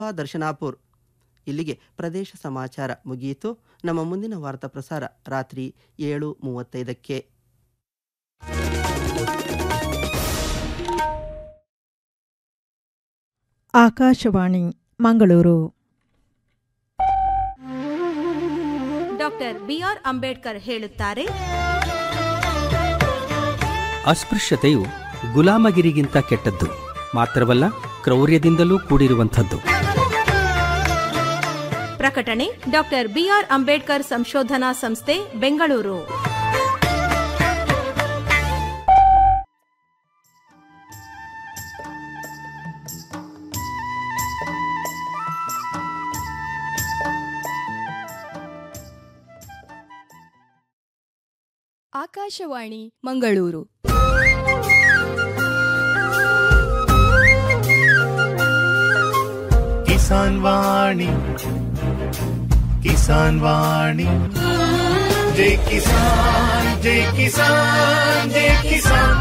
ದರ್ಶನಾಪುರ್ ಇಲ್ಲಿಗೆ ಪ್ರದೇಶ ಸಮಾಚಾರ ಮುಗಿಯಿತು ನಮ್ಮ ಮುಂದಿನ ವಾರ್ತಾ ಪ್ರಸಾರ ರಾತ್ರಿ ಏಳು ಮೂವತ್ತೈದಕ್ಕೆ ಆಕಾಶವಾಣಿ ಮಂಗಳೂರು ಡಾಕ್ಟರ್ ಬಿಆರ್ ಅಂಬೇಡ್ಕರ್ ಹೇಳುತ್ತಾರೆ ಅಸ್ಪೃಶ್ಯತೆಯು ಗುಲಾಮಗಿರಿಗಿಂತ ಕೆಟ್ಟದ್ದು ಮಾತ್ರವಲ್ಲ ಕ್ರೌರ್ಯದಿಂದಲೂ ಕೂಡಿರುವಂಥದ್ದು ಪ್ರಕಟಣೆ ಡಾಕ್ಟರ್ ಬಿಆರ್ ಅಂಬೇಡ್ಕರ್ ಸಂಶೋಧನಾ ಸಂಸ್ಥೆ ಬೆಂಗಳೂರು ಆಕಾಶವಾಣಿ ಮಂಗಳೂರು ಕಿಸಾನ್ ವಾಣಿ ಕಿಸಾನ್ ವಾಣಿ ಜೈ ಕಿಸಾನ್ ಜೈ ಕಿಸಾನ್ ಜೈ ಕಿಸಾನ್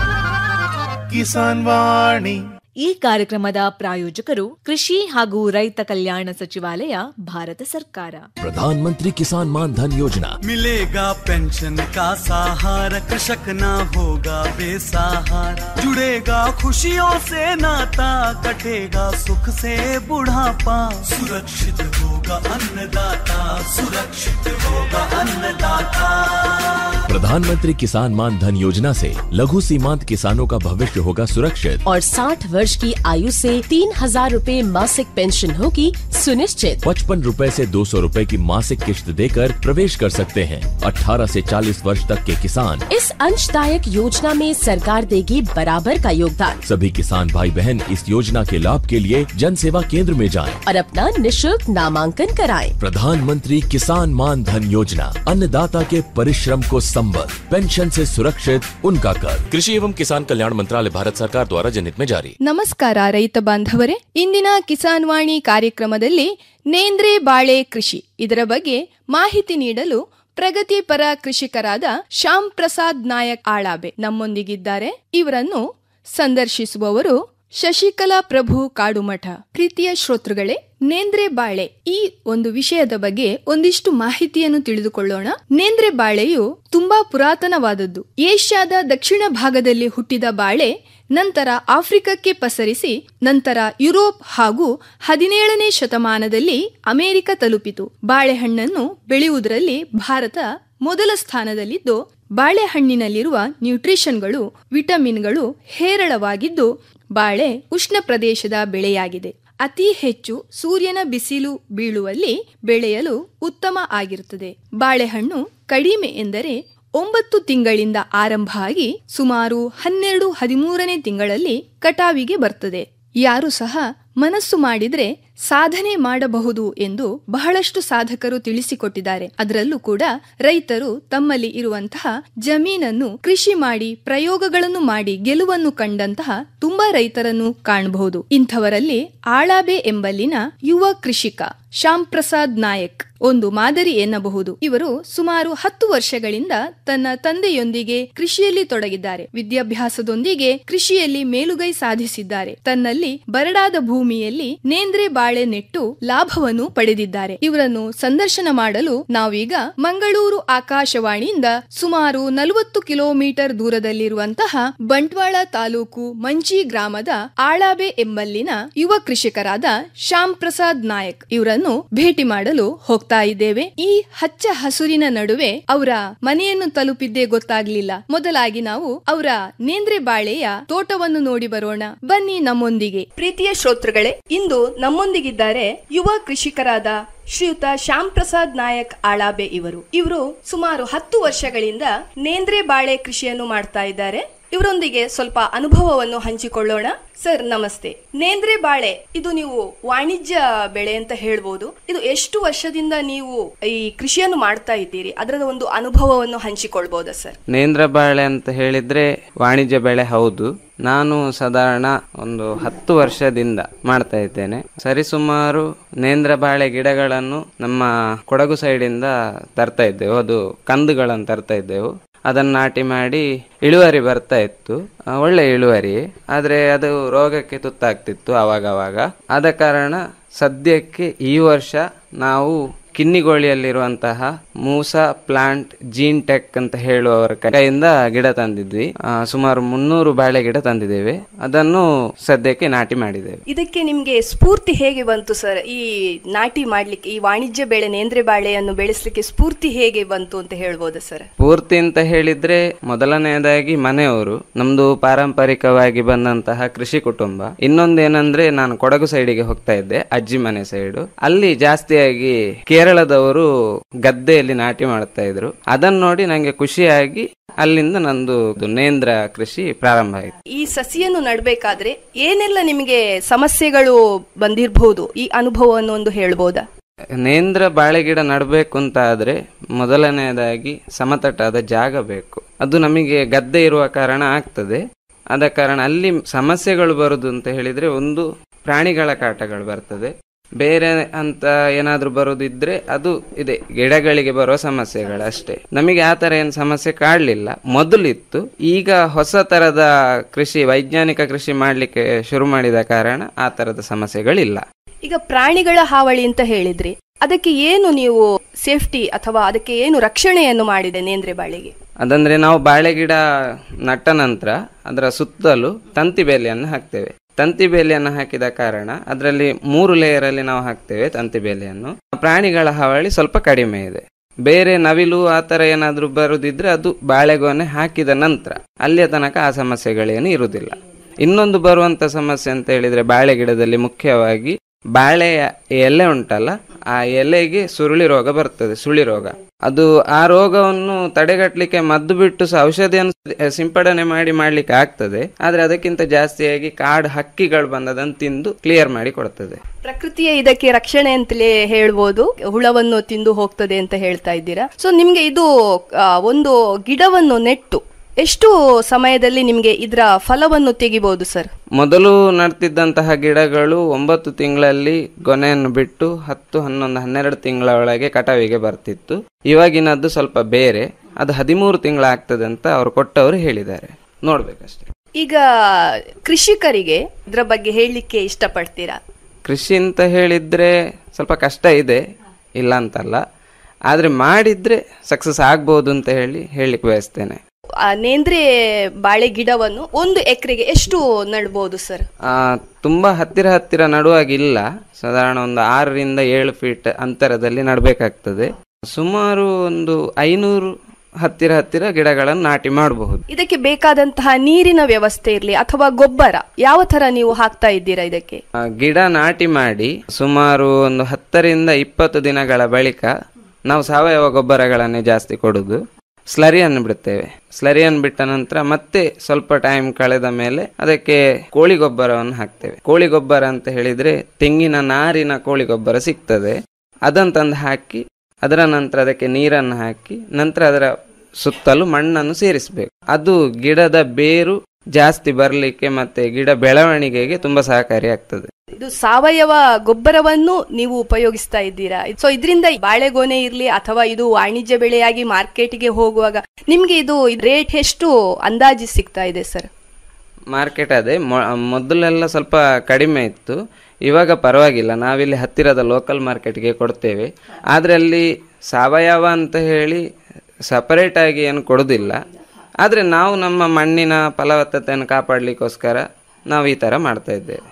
ಕಿಸಾನ್ ವಾಣಿ ಈ ಕಾರ್ಯಕ್ರಮದ ಪ್ರಾಯೋಜಕರು ಕೃಷಿ ಹಾಗೂ ರೈತ ಕಲ್ಯಾಣ ಸಚಿವಾಲಯ ಭಾರತ ಸರ್ಕಾರ प्रधानमंत्री किसान मान धन योजना मिलेगा पेंशन का सहारा कृषक ना होगा बेसहारा जुड़ेगा खुशियों से नाता कटेगा सुख से बुढ़ापा सुरक्षित होगा अन्नदाता सुरक्षित होगा अन्नदाता प्रधानमंत्री किसान मान धन योजना से लघु सीमांत किसानों का भविष्य होगा सुरक्षित और 60 वर्ष की आयु से तीन हजार रूपए मासिक पेंशन होगी सुनिश्चित पचपन रूपए से दो सौ रूपए की मासिक किश्त देकर प्रवेश कर सकते हैं 18 से 40 वर्ष तक के किसान इस अंशदायक योजना में सरकार देगी बराबर का योगदान सभी किसान भाई बहन इस योजना के लाभ के लिए जन सेवा केंद्र में जाएं। और अपना निशुल्क नामांकन कराएं। प्रधानमंत्री किसान मान धन योजना अन्नदाता के परिश्रम को संबल पेंशन से सुरक्षित उनका कर कृषि एवं किसान कल्याण मंत्रालय भारत सरकार द्वारा जनहित में जारी ನಮಸ್ಕಾರ ರೈತ ಬಾಂಧವರೇ ಇಂದಿನ ಕಿಸಾನ್ ವಾಣಿ ಕಾರ್ಯಕ್ರಮದಲ್ಲಿ ನೇಂದ್ರೆ ಬಾಳೆ ಕೃಷಿ ಇದರ ಬಗ್ಗೆ ಮಾಹಿತಿ ನೀಡಲು ಪ್ರಗತಿಪರ ಕೃಷಿಕರಾದ ಶ್ಯಾಮ್ ಪ್ರಸಾದ್ ನಾಯಕ್ ಆಳಾಬೆ ನಮ್ಮೊಂದಿಗಿದ್ದಾರೆ ಇವರನ್ನು ಸಂದರ್ಶಿಸುವವರು ಶಶಿಕಲಾ ಪ್ರಭು ಕಾಡುಮಠ ಪ್ರೀತಿಯ ಶ್ರೋತೃಗಳೇ ನೇಂದ್ರೆ ಬಾಳೆ ಈ ಒಂದು ವಿಷಯದ ಬಗ್ಗೆ ಒಂದಿಷ್ಟು ಮಾಹಿತಿಯನ್ನು ತಿಳಿದುಕೊಳ್ಳೋಣ ನೇಂದ್ರೆ ಬಾಳೆಯು ತುಂಬಾ ಪುರಾತನವಾದದ್ದು ಏಷ್ಯಾದ ದಕ್ಷಿಣ ಭಾಗದಲ್ಲಿ ಹುಟ್ಟಿದ ಬಾಳೆ ನಂತರ ಆಫ್ರಿಕಕ್ಕೆ ಪಸರಿಸಿ ನಂತರ ಯುರೋಪ್ ಹಾಗೂ ಹದಿನೇಳನೇ ಶತಮಾನದಲ್ಲಿ ಅಮೆರಿಕ ತಲುಪಿತು ಬಾಳೆಹಣ್ಣನ್ನು ಬೆಳೆಯುವುದರಲ್ಲಿ ಭಾರತ ಮೊದಲ ಸ್ಥಾನದಲ್ಲಿದ್ದು ಬಾಳೆಹಣ್ಣಿನಲ್ಲಿರುವ ನ್ಯೂಟ್ರಿಷನ್ಗಳು ವಿಟಮಿನ್ಗಳು ಹೇರಳವಾಗಿದ್ದು ಬಾಳೆ ಉಷ್ಣ ಪ್ರದೇಶದ ಬೆಳೆಯಾಗಿದೆ ಅತಿ ಹೆಚ್ಚು ಸೂರ್ಯನ ಬಿಸಿಲು ಬೀಳುವಲ್ಲಿ ಬೆಳೆಯಲು ಉತ್ತಮ ಆಗಿರುತ್ತದೆ ಬಾಳೆಹಣ್ಣು ಕಡಿಮೆ ಎಂದರೆ ಒಂಬತ್ತು ತಿಂಗಳಿಂದ ಆರಂಭ ಆಗಿ ಸುಮಾರು ಹನ್ನೆರಡು ಹದಿಮೂರನೇ ತಿಂಗಳಲ್ಲಿ ಕಟಾವಿಗೆ ಬರ್ತದೆ ಯಾರು ಸಹ ಮನಸ್ಸು ಮಾಡಿದ್ರೆ ಸಾಧನೆ ಮಾಡಬಹುದು ಎಂದು ಬಹಳಷ್ಟು ಸಾಧಕರು ತಿಳಿಸಿಕೊಟ್ಟಿದ್ದಾರೆ ಅದರಲ್ಲೂ ಕೂಡ ರೈತರು ತಮ್ಮಲ್ಲಿ ಇರುವಂತಹ ಜಮೀನನ್ನು ಕೃಷಿ ಮಾಡಿ ಪ್ರಯೋಗಗಳನ್ನು ಮಾಡಿ ಗೆಲುವನ್ನು ಕಂಡಂತಹ ತುಂಬಾ ರೈತರನ್ನು ಕಾಣಬಹುದು ಇಂಥವರಲ್ಲಿ ಆಳಾಬೆ ಎಂಬಲ್ಲಿನ ಯುವ ಕೃಷಿಕ ಶ್ಯಾಮ್ ಪ್ರಸಾದ್ ನಾಯಕ್ ಒಂದು ಮಾದರಿ ಎನ್ನಬಹುದು ಇವರು ಸುಮಾರು ಹತ್ತು ವರ್ಷಗಳಿಂದ ತನ್ನ ತಂದೆಯೊಂದಿಗೆ ಕೃಷಿಯಲ್ಲಿ ತೊಡಗಿದ್ದಾರೆ ವಿದ್ಯಾಭ್ಯಾಸದೊಂದಿಗೆ ಕೃಷಿಯಲ್ಲಿ ಮೇಲುಗೈ ಸಾಧಿಸಿದ್ದಾರೆ ತನ್ನಲ್ಲಿ ಬರಡಾದ ಭೂಮಿಯಲ್ಲಿ ನೇಂದ್ರೆ ಬಾಳೆ ನೆಟ್ಟು ಲಾಭವನ್ನು ಪಡೆದಿದ್ದಾರೆ ಇವರನ್ನು ಸಂದರ್ಶನ ಮಾಡಲು ನಾವೀಗ ಮಂಗಳೂರು ಆಕಾಶವಾಣಿಯಿಂದ ಸುಮಾರು ನಲವತ್ತು ಕಿಲೋಮೀಟರ್ ದೂರದಲ್ಲಿರುವಂತಹ ಬಂಟ್ವಾಳ ತಾಲೂಕು ಮಂಚಿ ಗ್ರಾಮದ ಆಳಾಬೆ ಎಂಬಲ್ಲಿನ ಯುವ ಕೃಷಿಕರಾದ ಶ್ಯಾಮ್ ಪ್ರಸಾದ್ ನಾಯಕ್ ಇವರನ್ನು ಭೇಟಿ ಮಾಡಲು ಹೋಗ್ತಾ ಇದ್ದೇವೆ ಈ ಹಚ್ಚ ಹಸುರಿನ ನಡುವೆ ಅವರ ಮನೆಯನ್ನು ತಲುಪಿದ್ದೇ ಗೊತ್ತಾಗ್ಲಿಲ್ಲ ಮೊದಲಾಗಿ ನಾವು ಅವರ ನೇಂದ್ರೆ ಬಾಳೆಯ ತೋಟವನ್ನು ನೋಡಿ ಬರೋಣ ಬನ್ನಿ ನಮ್ಮೊಂದಿಗೆ ಪ್ರೀತಿಯ ಶ್ರೋತೃಗಳೇ ಇಂದು ನಮ್ಮೊಂದಿಗಿದ್ದಾರೆ ಯುವ ಕೃಷಿಕರಾದ ಶ್ರೀಯುತ ಶ್ಯಾಮ್ ಪ್ರಸಾದ್ ನಾಯಕ್ ಆಳಾಬೆ ಇವರು ಇವರು ಸುಮಾರು ಹತ್ತು ವರ್ಷಗಳಿಂದ ನೇಂದ್ರೆ ಬಾಳೆ ಕೃಷಿಯನ್ನು ಮಾಡ್ತಾ ಇದ್ದಾರೆ ಇವರೊಂದಿಗೆ ಸ್ವಲ್ಪ ಅನುಭವವನ್ನು ಹಂಚಿಕೊಳ್ಳೋಣ ಸರ್ ನಮಸ್ತೆ ನೇಂದ್ರೆ ಬಾಳೆ ಇದು ನೀವು ವಾಣಿಜ್ಯ ಬೆಳೆ ಅಂತ ಹೇಳ್ಬೋದು ಇದು ಎಷ್ಟು ವರ್ಷದಿಂದ ನೀವು ಈ ಕೃಷಿಯನ್ನು ಮಾಡ್ತಾ ಇದ್ದೀರಿ ಅದರ ಒಂದು ಅನುಭವವನ್ನು ಹಂಚಿಕೊಳ್ಬಹುದಾ ಸರ್ ನೇಂದ್ರ ಬಾಳೆ ಅಂತ ಹೇಳಿದ್ರೆ ವಾಣಿಜ್ಯ ಬೆಳೆ ಹೌದು ನಾನು ಸಾಧಾರಣ ಒಂದು ಹತ್ತು ವರ್ಷದಿಂದ ಮಾಡ್ತಾ ಇದ್ದೇನೆ ಸರಿಸುಮಾರು ನೇಂದ್ರ ಬಾಳೆ ಗಿಡಗಳನ್ನು ನಮ್ಮ ಕೊಡಗು ಸೈಡಿಂದ ತರ್ತಾ ಇದ್ದೆವು ಅದು ಕಂದುಗಳನ್ನು ತರ್ತಾ ಇದ್ದೆವು ಅದನ್ನು ನಾಟಿ ಮಾಡಿ ಇಳುವರಿ ಬರ್ತಾ ಇತ್ತು ಒಳ್ಳೆ ಇಳುವರಿ ಆದರೆ ಅದು ರೋಗಕ್ಕೆ ತುತ್ತಾಗ್ತಿತ್ತು ಅವಾಗವಾಗ ಆದ ಕಾರಣ ಸದ್ಯಕ್ಕೆ ಈ ವರ್ಷ ನಾವು ಕಿನ್ನಿಗೋಳಿಯಲ್ಲಿರುವಂತಹ ಮೂಸಾ ಪ್ಲಾಂಟ್ ಜೀನ್ ಟೆಕ್ ಅಂತ ಹೇಳುವವರ ಕಡೆಯಿಂದ ಗಿಡ ತಂದಿದ್ವಿ ಆ, ಸುಮಾರು ಮುನ್ನೂರು ಬಾಳೆ ಗಿಡ ತಂದಿದ್ದೇವೆ ಅದನ್ನು ಸದ್ಯಕ್ಕೆ ನಾಟಿ ಮಾಡಿದ್ದೇವೆ ಇದಕ್ಕೆ ನಿಮ್ಗೆ ಸ್ಫೂರ್ತಿ ಹೇಗೆ ಬಂತು ಸರ್ ಈ ನಾಟಿ ಮಾಡ್ಲಿಕ್ಕೆ ಈ ವಾಣಿಜ್ಯ ಬೆಳೆ ನೇಂದ್ರೆ ಬಾಳೆಯನ್ನು ಬೆಳೆಸಲಿಕ್ಕೆ ಸ್ಫೂರ್ತಿ ಹೇಗೆ ಬಂತು ಅಂತ ಹೇಳ್ಬೋದಾ ಸರ್ ಪೂರ್ತಿ ಅಂತ ಹೇಳಿದ್ರೆ ಮೊದಲನೆಯದಾಗಿ ಮನೆಯವರು ನಮ್ದು ಪಾರಂಪರಿಕವಾಗಿ ಬಂದಂತಹ ಕೃಷಿ ಕುಟುಂಬ ಇನ್ನೊಂದೇನಂದ್ರೆ ನಾನು ಕೊಡಗು ಸೈಡಿಗೆ ಹೋಗ್ತಾ ಇದ್ದೆ ಅಜ್ಜಿ ಮನೆ ಸೈಡು ಅಲ್ಲಿ ಜಾಸ್ತಿಯಾಗಿ ಕೇರಳದವರು ಗದ್ದೆಯಲ್ಲಿ ನಾಟಿ ಮಾಡ್ತಾ ಇದ್ರು ಅದನ್ನ ನೋಡಿ ನಂಗೆ ಖುಷಿಯಾಗಿ ಅಲ್ಲಿಂದ ನಂದು ಇದು ನೇಂದ್ರ ಕೃಷಿ ಪ್ರಾರಂಭ ಆಯಿತು ಈ ಸಸಿಯನ್ನು ನಡ್ಬೇಕಾದ್ರೆ ಏನೆಲ್ಲ ನಿಮಗೆ ಸಮಸ್ಯೆಗಳು ಬಂದಿರಬಹುದು ಈ ಅನುಭವವನ್ನು ಒಂದು ಹೇಳ್ಬೋದಾ ನೇಂದ್ರ ಬಾಳೆ ಗಿಡ ನಡಬೇಕು ಅಂತ ಆದ್ರೆ ಮೊದಲನೆಯದಾಗಿ ಸಮತಟ್ಟಾದ ಜಾಗ ಬೇಕು ಅದು ನಮಗೆ ಗದ್ದೆ ಇರುವ ಕಾರಣ ಆಗ್ತದೆ ಆದ ಕಾರಣ ಅಲ್ಲಿ ಸಮಸ್ಯೆಗಳು ಬರುದು ಅಂತ ಹೇಳಿದ್ರೆ ಒಂದು ಪ್ರಾಣಿಗಳ ಕಾಟಗಳು ಬರ್ತದೆ ಬೇರೆ ಅಂತ ಏನಾದ್ರೂ ಬರೋದಿದ್ರೆ ಅದು ಇದೆ ಗಿಡಗಳಿಗೆ ಬರುವ ಸಮಸ್ಯೆಗಳು ಅಷ್ಟೇ ನಮಗೆ ಆ ತರ ಏನು ಸಮಸ್ಯೆ ಕಾಡ್ಲಿಲ್ಲ ಮೊದಲಿತ್ತು ಈಗ ಹೊಸ ತರದ ಕೃಷಿ ವೈಜ್ಞಾನಿಕ ಕೃಷಿ ಮಾಡ್ಲಿಕ್ಕೆ ಶುರು ಮಾಡಿದ ಕಾರಣ ಆ ತರದ ಸಮಸ್ಯೆಗಳಿಲ್ಲ ಈಗ ಪ್ರಾಣಿಗಳ ಹಾವಳಿ ಅಂತ ಹೇಳಿದ್ರಿ ಅದಕ್ಕೆ ಏನು ನೀವು ಸೇಫ್ಟಿ ಅಥವಾ ಅದಕ್ಕೆ ಏನು ರಕ್ಷಣೆಯನ್ನು ಮಾಡಿದೆ ನೇಂದ್ರೆ ಬಾಳೆಗೆ ಅದಂದ್ರೆ ನಾವು ಬಾಳೆ ಗಿಡ ನಟ್ಟ ನಂತರ ಅದರ ಸುತ್ತಲೂ ತಂತಿ ಬೇಲಿಯನ್ನು ಹಾಕ್ತೇವೆ ತಂತಿ ಬೇಲಿಯನ್ನು ಹಾಕಿದ ಕಾರಣ ಅದರಲ್ಲಿ ಮೂರು ಲೇಯರ್ ಅಲ್ಲಿ ನಾವು ಹಾಕ್ತೇವೆ ತಂತಿ ಬೇಲಿಯನ್ನು ಪ್ರಾಣಿಗಳ ಹಾವಳಿ ಸ್ವಲ್ಪ ಕಡಿಮೆ ಇದೆ ಬೇರೆ ನವಿಲು ಆ ತರ ಏನಾದ್ರೂ ಬರುದಿದ್ರೆ ಅದು ಬಾಳೆಗೊನೆ ಹಾಕಿದ ನಂತರ ಅಲ್ಲಿಯ ತನಕ ಆ ಸಮಸ್ಯೆಗಳೇನು ಇರುವುದಿಲ್ಲ ಇನ್ನೊಂದು ಬರುವಂತ ಸಮಸ್ಯೆ ಅಂತ ಹೇಳಿದ್ರೆ ಬಾಳೆ ಗಿಡದಲ್ಲಿ ಮುಖ್ಯವಾಗಿ ಬಾಳೆಯ ಎಲೆ ಉಂಟಲ್ಲ ಆ ಎಲೆಗೆ ಸುರುಳಿ ರೋಗ ಬರ್ತದೆ ಸುಳಿ ರೋಗ ಅದು ಆ ರೋಗವನ್ನು ತಡೆಗಟ್ಟಲಿಕ್ಕೆ ಮದ್ದು ಬಿಟ್ಟು ಸಹ ಔಷಧಿಯನ್ನು ಸಿಂಪಡಣೆ ಮಾಡಿ ಮಾಡ್ಲಿಕ್ಕೆ ಆಗ್ತದೆ ಆದ್ರೆ ಅದಕ್ಕಿಂತ ಜಾಸ್ತಿಯಾಗಿ ಕಾಡು ಹಕ್ಕಿಗಳು ಬಂದದನ್ನು ತಿಂದು ಕ್ಲಿಯರ್ ಮಾಡಿ ಕೊಡ್ತದೆ ಪ್ರಕೃತಿಯ ಇದಕ್ಕೆ ರಕ್ಷಣೆ ಅಂತಲೇ ಹೇಳ್ಬೋದು ಹುಳವನ್ನು ತಿಂದು ಹೋಗ್ತದೆ ಅಂತ ಹೇಳ್ತಾ ಇದ್ದೀರಾ ಸೊ ನಿಮ್ಗೆ ಇದು ಆ, ಒಂದು ಗಿಡವನ್ನು ನೆಟ್ಟು ಎಷ್ಟು ಸಮಯದಲ್ಲಿ ನಿಮ್ಗೆ ಇದರ ಫಲವನ್ನು ತೆಗಿಬಹುದು ಸರ್ ಮೊದಲು ನಡ್ತಿದ್ದಂತಹ ಗಿಡಗಳು ಒಂಬತ್ತು ತಿಂಗಳಲ್ಲಿ ಗೊನೆಯನ್ನು ಬಿಟ್ಟು ಹತ್ತು ಹನ್ನೊಂದು ಹನ್ನೆರಡು ತಿಂಗಳ ಒಳಗೆ ಕಟಾವಿಗೆ ಬರ್ತಿತ್ತು ಇವಾಗಿನದ್ದು ಸ್ವಲ್ಪ ಬೇರೆ ಅದು ಹದಿಮೂರು ತಿಂಗಳ ಆಗ್ತದೆ ಅಂತ ಅವರು ಕೊಟ್ಟವರು ಹೇಳಿದ್ದಾರೆ ನೋಡ್ಬೇಕಷ್ಟೇ ಈಗ ಕೃಷಿಕರಿಗೆ ಇದ್ರ ಬಗ್ಗೆ ಹೇಳಲಿಕ್ಕೆ ಇಷ್ಟಪಡ್ತೀರಾ ಕೃಷಿ ಅಂತ ಹೇಳಿದ್ರೆ ಸ್ವಲ್ಪ ಕಷ್ಟ ಇದೆ ಇಲ್ಲ ಅಂತಲ್ಲ ಆದ್ರೆ ಮಾಡಿದ್ರೆ ಸಕ್ಸಸ್ ಆಗ್ಬೋದು ಅಂತ ಹೇಳಿ ಹೇಳಲಿಕ್ಕೆ ಬಯಸ್ತೇನೆ ಆ ನೇಂದ್ರೆ ಬಾಳೆ ಗಿಡವನ್ನು ಒಂದು ಎಕರೆಗೆ ಎಷ್ಟು ನಡ್ಬೋದು ಸರ್ ಆ, ತುಂಬಾ ಹತ್ತಿರ ಹತ್ತಿರ ನಡುವಾಗಿಲ್ಲ ಸಾಧಾರಣ ಒಂದು ಆರರಿಂದ ಏಳು ಫೀಟ್ ಅಂತರದಲ್ಲಿ ನಡಬೇಕಾಗ್ತದೆ ಸುಮಾರು ಒಂದು ಐನೂರು ಹತ್ತಿರ ಹತ್ತಿರ ಗಿಡಗಳನ್ನು ನಾಟಿ ಮಾಡಬಹುದು ಇದಕ್ಕೆ ಬೇಕಾದಂತಹ ನೀರಿನ ವ್ಯವಸ್ಥೆ ಇರಲಿ ಅಥವಾ ಗೊಬ್ಬರ ಯಾವ ತರ ನೀವು ಹಾಕ್ತಾ ಇದ್ದೀರಾ ಇದಕ್ಕೆ ಆ, ಗಿಡ ನಾಟಿ ಮಾಡಿ ಸುಮಾರು ಒಂದು ಹತ್ತರಿಂದ ಇಪ್ಪತ್ತು ದಿನಗಳ ಬಳಿಕ ನಾವು ಸಾವಯವ ಗೊಬ್ಬರಗಳನ್ನೇ ಜಾಸ್ತಿ ಕೊಡುದು ಸ್ಲರಿಯನ್ನು ಬಿಡುತ್ತೇವೆ ಸ್ಲರಿಯನ್ನು ಬಿಟ್ಟ ನಂತರ ಮತ್ತೆ ಸ್ವಲ್ಪ ಟೈಮ್ ಕಳೆದ ಮೇಲೆ ಅದಕ್ಕೆ ಕೋಳಿ ಗೊಬ್ಬರವನ್ನು ಹಾಕ್ತೇವೆ ಕೋಳಿ ಗೊಬ್ಬರ ಅಂತ ಹೇಳಿದ್ರೆ ತೆಂಗಿನ ನಾರಿನ ಕೋಳಿ ಗೊಬ್ಬರ ಸಿಗ್ತದೆ ಅದನ್ನು ತಂದು ಹಾಕಿ ಅದರ ನಂತರ ಅದಕ್ಕೆ ನೀರನ್ನು ಹಾಕಿ ನಂತರ ಅದರ ಸುತ್ತಲೂ ಮಣ್ಣನ್ನು ಸೇರಿಸಬೇಕು ಅದು ಗಿಡದ ಬೇರು ಜಾಸ್ತಿ ಬರಲಿಕ್ಕೆ ಮತ್ತೆ ಗಿಡ ಬೆಳವಣಿಗೆಗೆ ತುಂಬಾ ಸಹಕಾರಿ ಆಗ್ತದೆ ಇದು ಸಾವಯವ ಗೊಬ್ಬರವನ್ನು ನೀವು ಉಪಯೋಗಿಸ್ತಾ ಇದ್ದೀರಾ ಸೊ ಇದರಿಂದ ಬಾಳೆಗೊನೆ ಇರ್ಲಿ ಅಥವಾ ಇದು ವಾಣಿಜ್ಯ ಬೆಳೆಯಾಗಿ ಮಾರ್ಕೆಟ್ಗೆ ಹೋಗುವಾಗ ನಿಮ್ಗೆ ಇದು ರೇಟ್ ಎಷ್ಟು ಅಂದಾಜು ಸಿಗ್ತಾ ಇದೆ ಸರ್ ಮಾರ್ಕೆಟ್ ಅದೇ ಮೊ- ಮೊದಲೆಲ್ಲ ಸ್ವಲ್ಪ ಕಡಿಮೆ ಇತ್ತು ಇವಾಗ ಪರವಾಗಿಲ್ಲ ನಾವಿಲ್ಲಿ ಹತ್ತಿರದ ಲೋಕಲ್ ಮಾರ್ಕೆಟ್ಗೆ ಕೊಡ್ತೇವೆ ಆದರೆ ಅಲ್ಲಿ ಸಾವಯವ ಅಂತ ಹೇಳಿ ಸಪರೇಟ್ ಆಗಿ ಏನು ಕೊಡೋದಿಲ್ಲ ಆದರೆ ನಾವು ನಮ್ಮ ಮಣ್ಣಿನ ಫಲವತ್ತತೆಯನ್ನು ಕಾಪಾಡಲಿಕ್ಕೋಸ್ಕರ ನಾವು ಈ ಥರ ಮಾಡ್ತಾ ಇದ್ದೇವೆ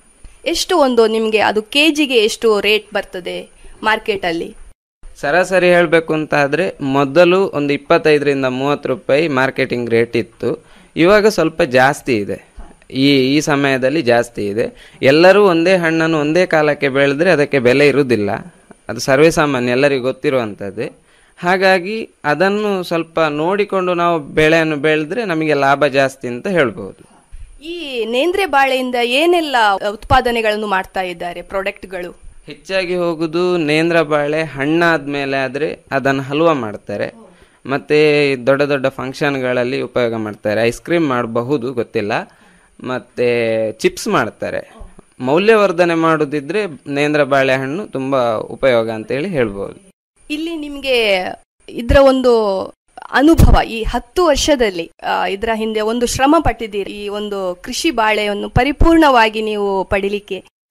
ಎಷ್ಟು ಒಂದು ನಿಮ್ಗೆ ಅದು ಕೆಜಿಗೆ ಎಷ್ಟು ರೇಟ್ ಬರ್ತದೆ ಮಾರ್ಕೆಟ್ ಅಲ್ಲಿ ಸರಾಸರಿ ಹೇಳಬೇಕು ಅಂತ ಆದರೆ ಮೊದಲು ಒಂದು ಇಪ್ಪತ್ತೈದರಿಂದ ಮೂವತ್ತು ರೂಪಾಯಿ ಮಾರ್ಕೆಟಿಂಗ್ ರೇಟ್ ಇತ್ತು ಇವಾಗ ಸ್ವಲ್ಪ ಜಾಸ್ತಿ ಇದೆ ಈ ಈ ಸಮಯದಲ್ಲಿ ಜಾಸ್ತಿ ಇದೆ ಎಲ್ಲರೂ ಒಂದೇ ಹಣ್ಣನ್ನು ಒಂದೇ ಕಾಲಕ್ಕೆ ಬೆಳೆದ್ರೆ ಅದಕ್ಕೆ ಬೆಲೆ ಇರುವುದಿಲ್ಲ ಅದು ಸರ್ವೇ ಸಾಮಾನ್ಯ ಎಲ್ಲರಿಗೂ ಗೊತ್ತಿರುವಂಥದ್ದೇ ಹಾಗಾಗಿ ಅದನ್ನು ಸ್ವಲ್ಪ ನೋಡಿಕೊಂಡು ನಾವು ಬೆಳೆಯನ್ನು ಬೆಳೆದ್ರೆ ನಮಗೆ ಲಾಭ ಜಾಸ್ತಿ ಅಂತ ಹೇಳ್ಬೋದು ಈ ನೇಂದ್ರೆ ಬಾಳೆಯಿಂದ ಏನೆಲ್ಲ ಉತ್ಪಾದನೆಗಳನ್ನು ಮಾಡ್ತಾ ಇದ್ದಾರೆ ಪ್ರಾಡಕ್ಟ್ಗಳು ಹೆಚ್ಚಾಗಿ ಹೋಗುದು ನೇಂದ್ರ ಬಾಳೆ ಹಣ್ಣಾದ್ಮೇಲೆ ಆದ್ರೆ ಅದನ್ನು ಹಲ್ವಾ ಮಾಡ್ತಾರೆ ಮತ್ತೆ ದೊಡ್ಡ ದೊಡ್ಡ ಫಂಕ್ಷನ್ಗಳಲ್ಲಿ ಉಪಯೋಗ ಮಾಡ್ತಾರೆ ಐಸ್ ಕ್ರೀಮ್ ಮಾಡಬಹುದು ಗೊತ್ತಿಲ್ಲ ಮತ್ತೆ ಚಿಪ್ಸ್ ಮಾಡ್ತಾರೆ ಮೌಲ್ಯವರ್ಧನೆ ಮಾಡುದಿದ್ರೆ ನೇಂದ್ರ ಬಾಳೆಹಣ್ಣು ತುಂಬಾ ಉಪಯೋಗ ಅಂತ ಹೇಳಿ ಹೇಳ್ಬೋದು ಇಲ್ಲಿ ನಿಮ್ಗೆ ಇದ್ರ ಒಂದು ಅನುಭವ ಈ ಹತ್ತು ವರ್ಷದಲ್ಲಿ ಆ, ಇದರ ಹಿಂದೆ ಒಂದು ಶ್ರಮ ಪಟ್ಟಿದ್ದೀರಿ ಈ ಒಂದು ಕೃಷಿ ಬಾಳೆಯನ್ನು ಪರಿಪೂರ್ಣವಾಗಿ ನೀವು ಪಡಿಲಿಕ್ಕೆ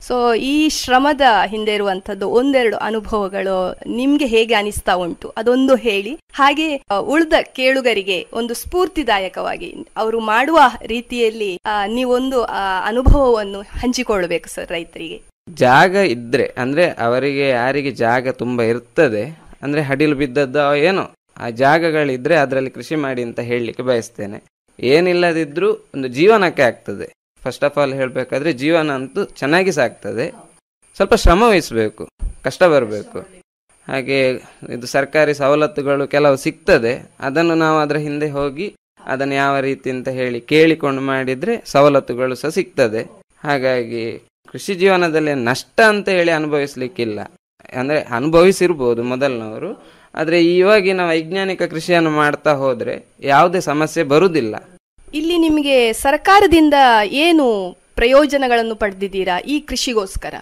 ಸೊ ಈ ಶ್ರಮದ ಹಿಂದೆ ಇರುವಂತದ್ದು ಒಂದೆರಡು ಅನುಭವಗಳು ನಿಮ್ಗೆ ಹೇಗೆ ಅನಿಸ್ತಾ ಉಂಟು ಅದೊಂದು ಹೇಳಿ ಹಾಗೆ ಆ, ಉಳಿದ ಕೇಳುಗರಿಗೆ ಒಂದು ಸ್ಫೂರ್ತಿದಾಯಕವಾಗಿ ಅವರು ಮಾಡುವ ರೀತಿಯಲ್ಲಿ ಆ, ನೀವೊಂದು ಆ, ಅನುಭವವನ್ನು ಹಂಚಿಕೊಳ್ಳಬೇಕು ಸರ್ ರೈತರಿಗೆ ಜಾಗ ಇದ್ರೆ ಅಂದ್ರೆ ಅವರಿಗೆ ಯಾರಿಗೆ ಜಾಗ ತುಂಬಾ ಇರ್ತದೆ ಅಂದ್ರೆ ಹಡಿಲು ಬಿದ್ದದ್ದು ಏನೋ ಆ ಜಾಗಗಳಿದ್ರೆ ಅದರಲ್ಲಿ ಕೃಷಿ ಮಾಡಿ ಅಂತ ಹೇಳಲಿಕ್ಕೆ ಬಯಸ್ತೇನೆ ಏನಿಲ್ಲದಿದ್ರೂ ಒಂದು ಜೀವನಕ್ಕೆ ಆಗ್ತದೆ ಫಸ್ಟ್ ಆಫ್ ಆಲ್ ಹೇಳ್ಬೇಕಾದ್ರೆ ಜೀವನ ಅಂತೂ ಚೆನ್ನಾಗಿ ಸಾಗ್ತದೆ ಸ್ವಲ್ಪ ಶ್ರಮ ವಹಿಸ್ಬೇಕು ಕಷ್ಟ ಬರಬೇಕು ಹಾಗೆ ಇದು ಸರ್ಕಾರಿ ಸವಲತ್ತುಗಳು ಕೆಲವು ಸಿಗ್ತದೆ ಅದನ್ನು ನಾವು ಅದರ ಹಿಂದೆ ಹೋಗಿ ಅದನ್ನು ಯಾವ ರೀತಿ ಅಂತ ಹೇಳಿ ಕೇಳಿಕೊಂಡು ಮಾಡಿದ್ರೆ ಸವಲತ್ತುಗಳು ಸಹ ಸಿಗ್ತದೆ ಹಾಗಾಗಿ ಕೃಷಿ ಜೀವನದಲ್ಲಿ ನಷ್ಟ ಅಂತ ಹೇಳಿ ಅನುಭವಿಸ್ಲಿಕ್ಕಿಲ್ಲ ಅಂದ್ರೆ ಅನುಭವಿಸಿರ್ಬೋದು ಮೊದಲಿನವರು ಆದ್ರೆ ಇವಾಗಿನ ವೈಜ್ಞಾನಿಕ ಕೃಷಿಯನ್ನು ಮಾಡ್ತಾ ಹೋದ್ರೆ ಯಾವುದೇ ಸಮಸ್ಯೆ ಬರುವುದಿಲ್ಲ ಇಲ್ಲಿ ನಿಮಗೆ ಸರ್ಕಾರದಿಂದ ಏನು ಪ್ರಯೋಜನಗಳನ್ನು ಪಡೆದಿದ್ದೀರಾ ಈ ಕೃಷಿಗೋಸ್ಕರ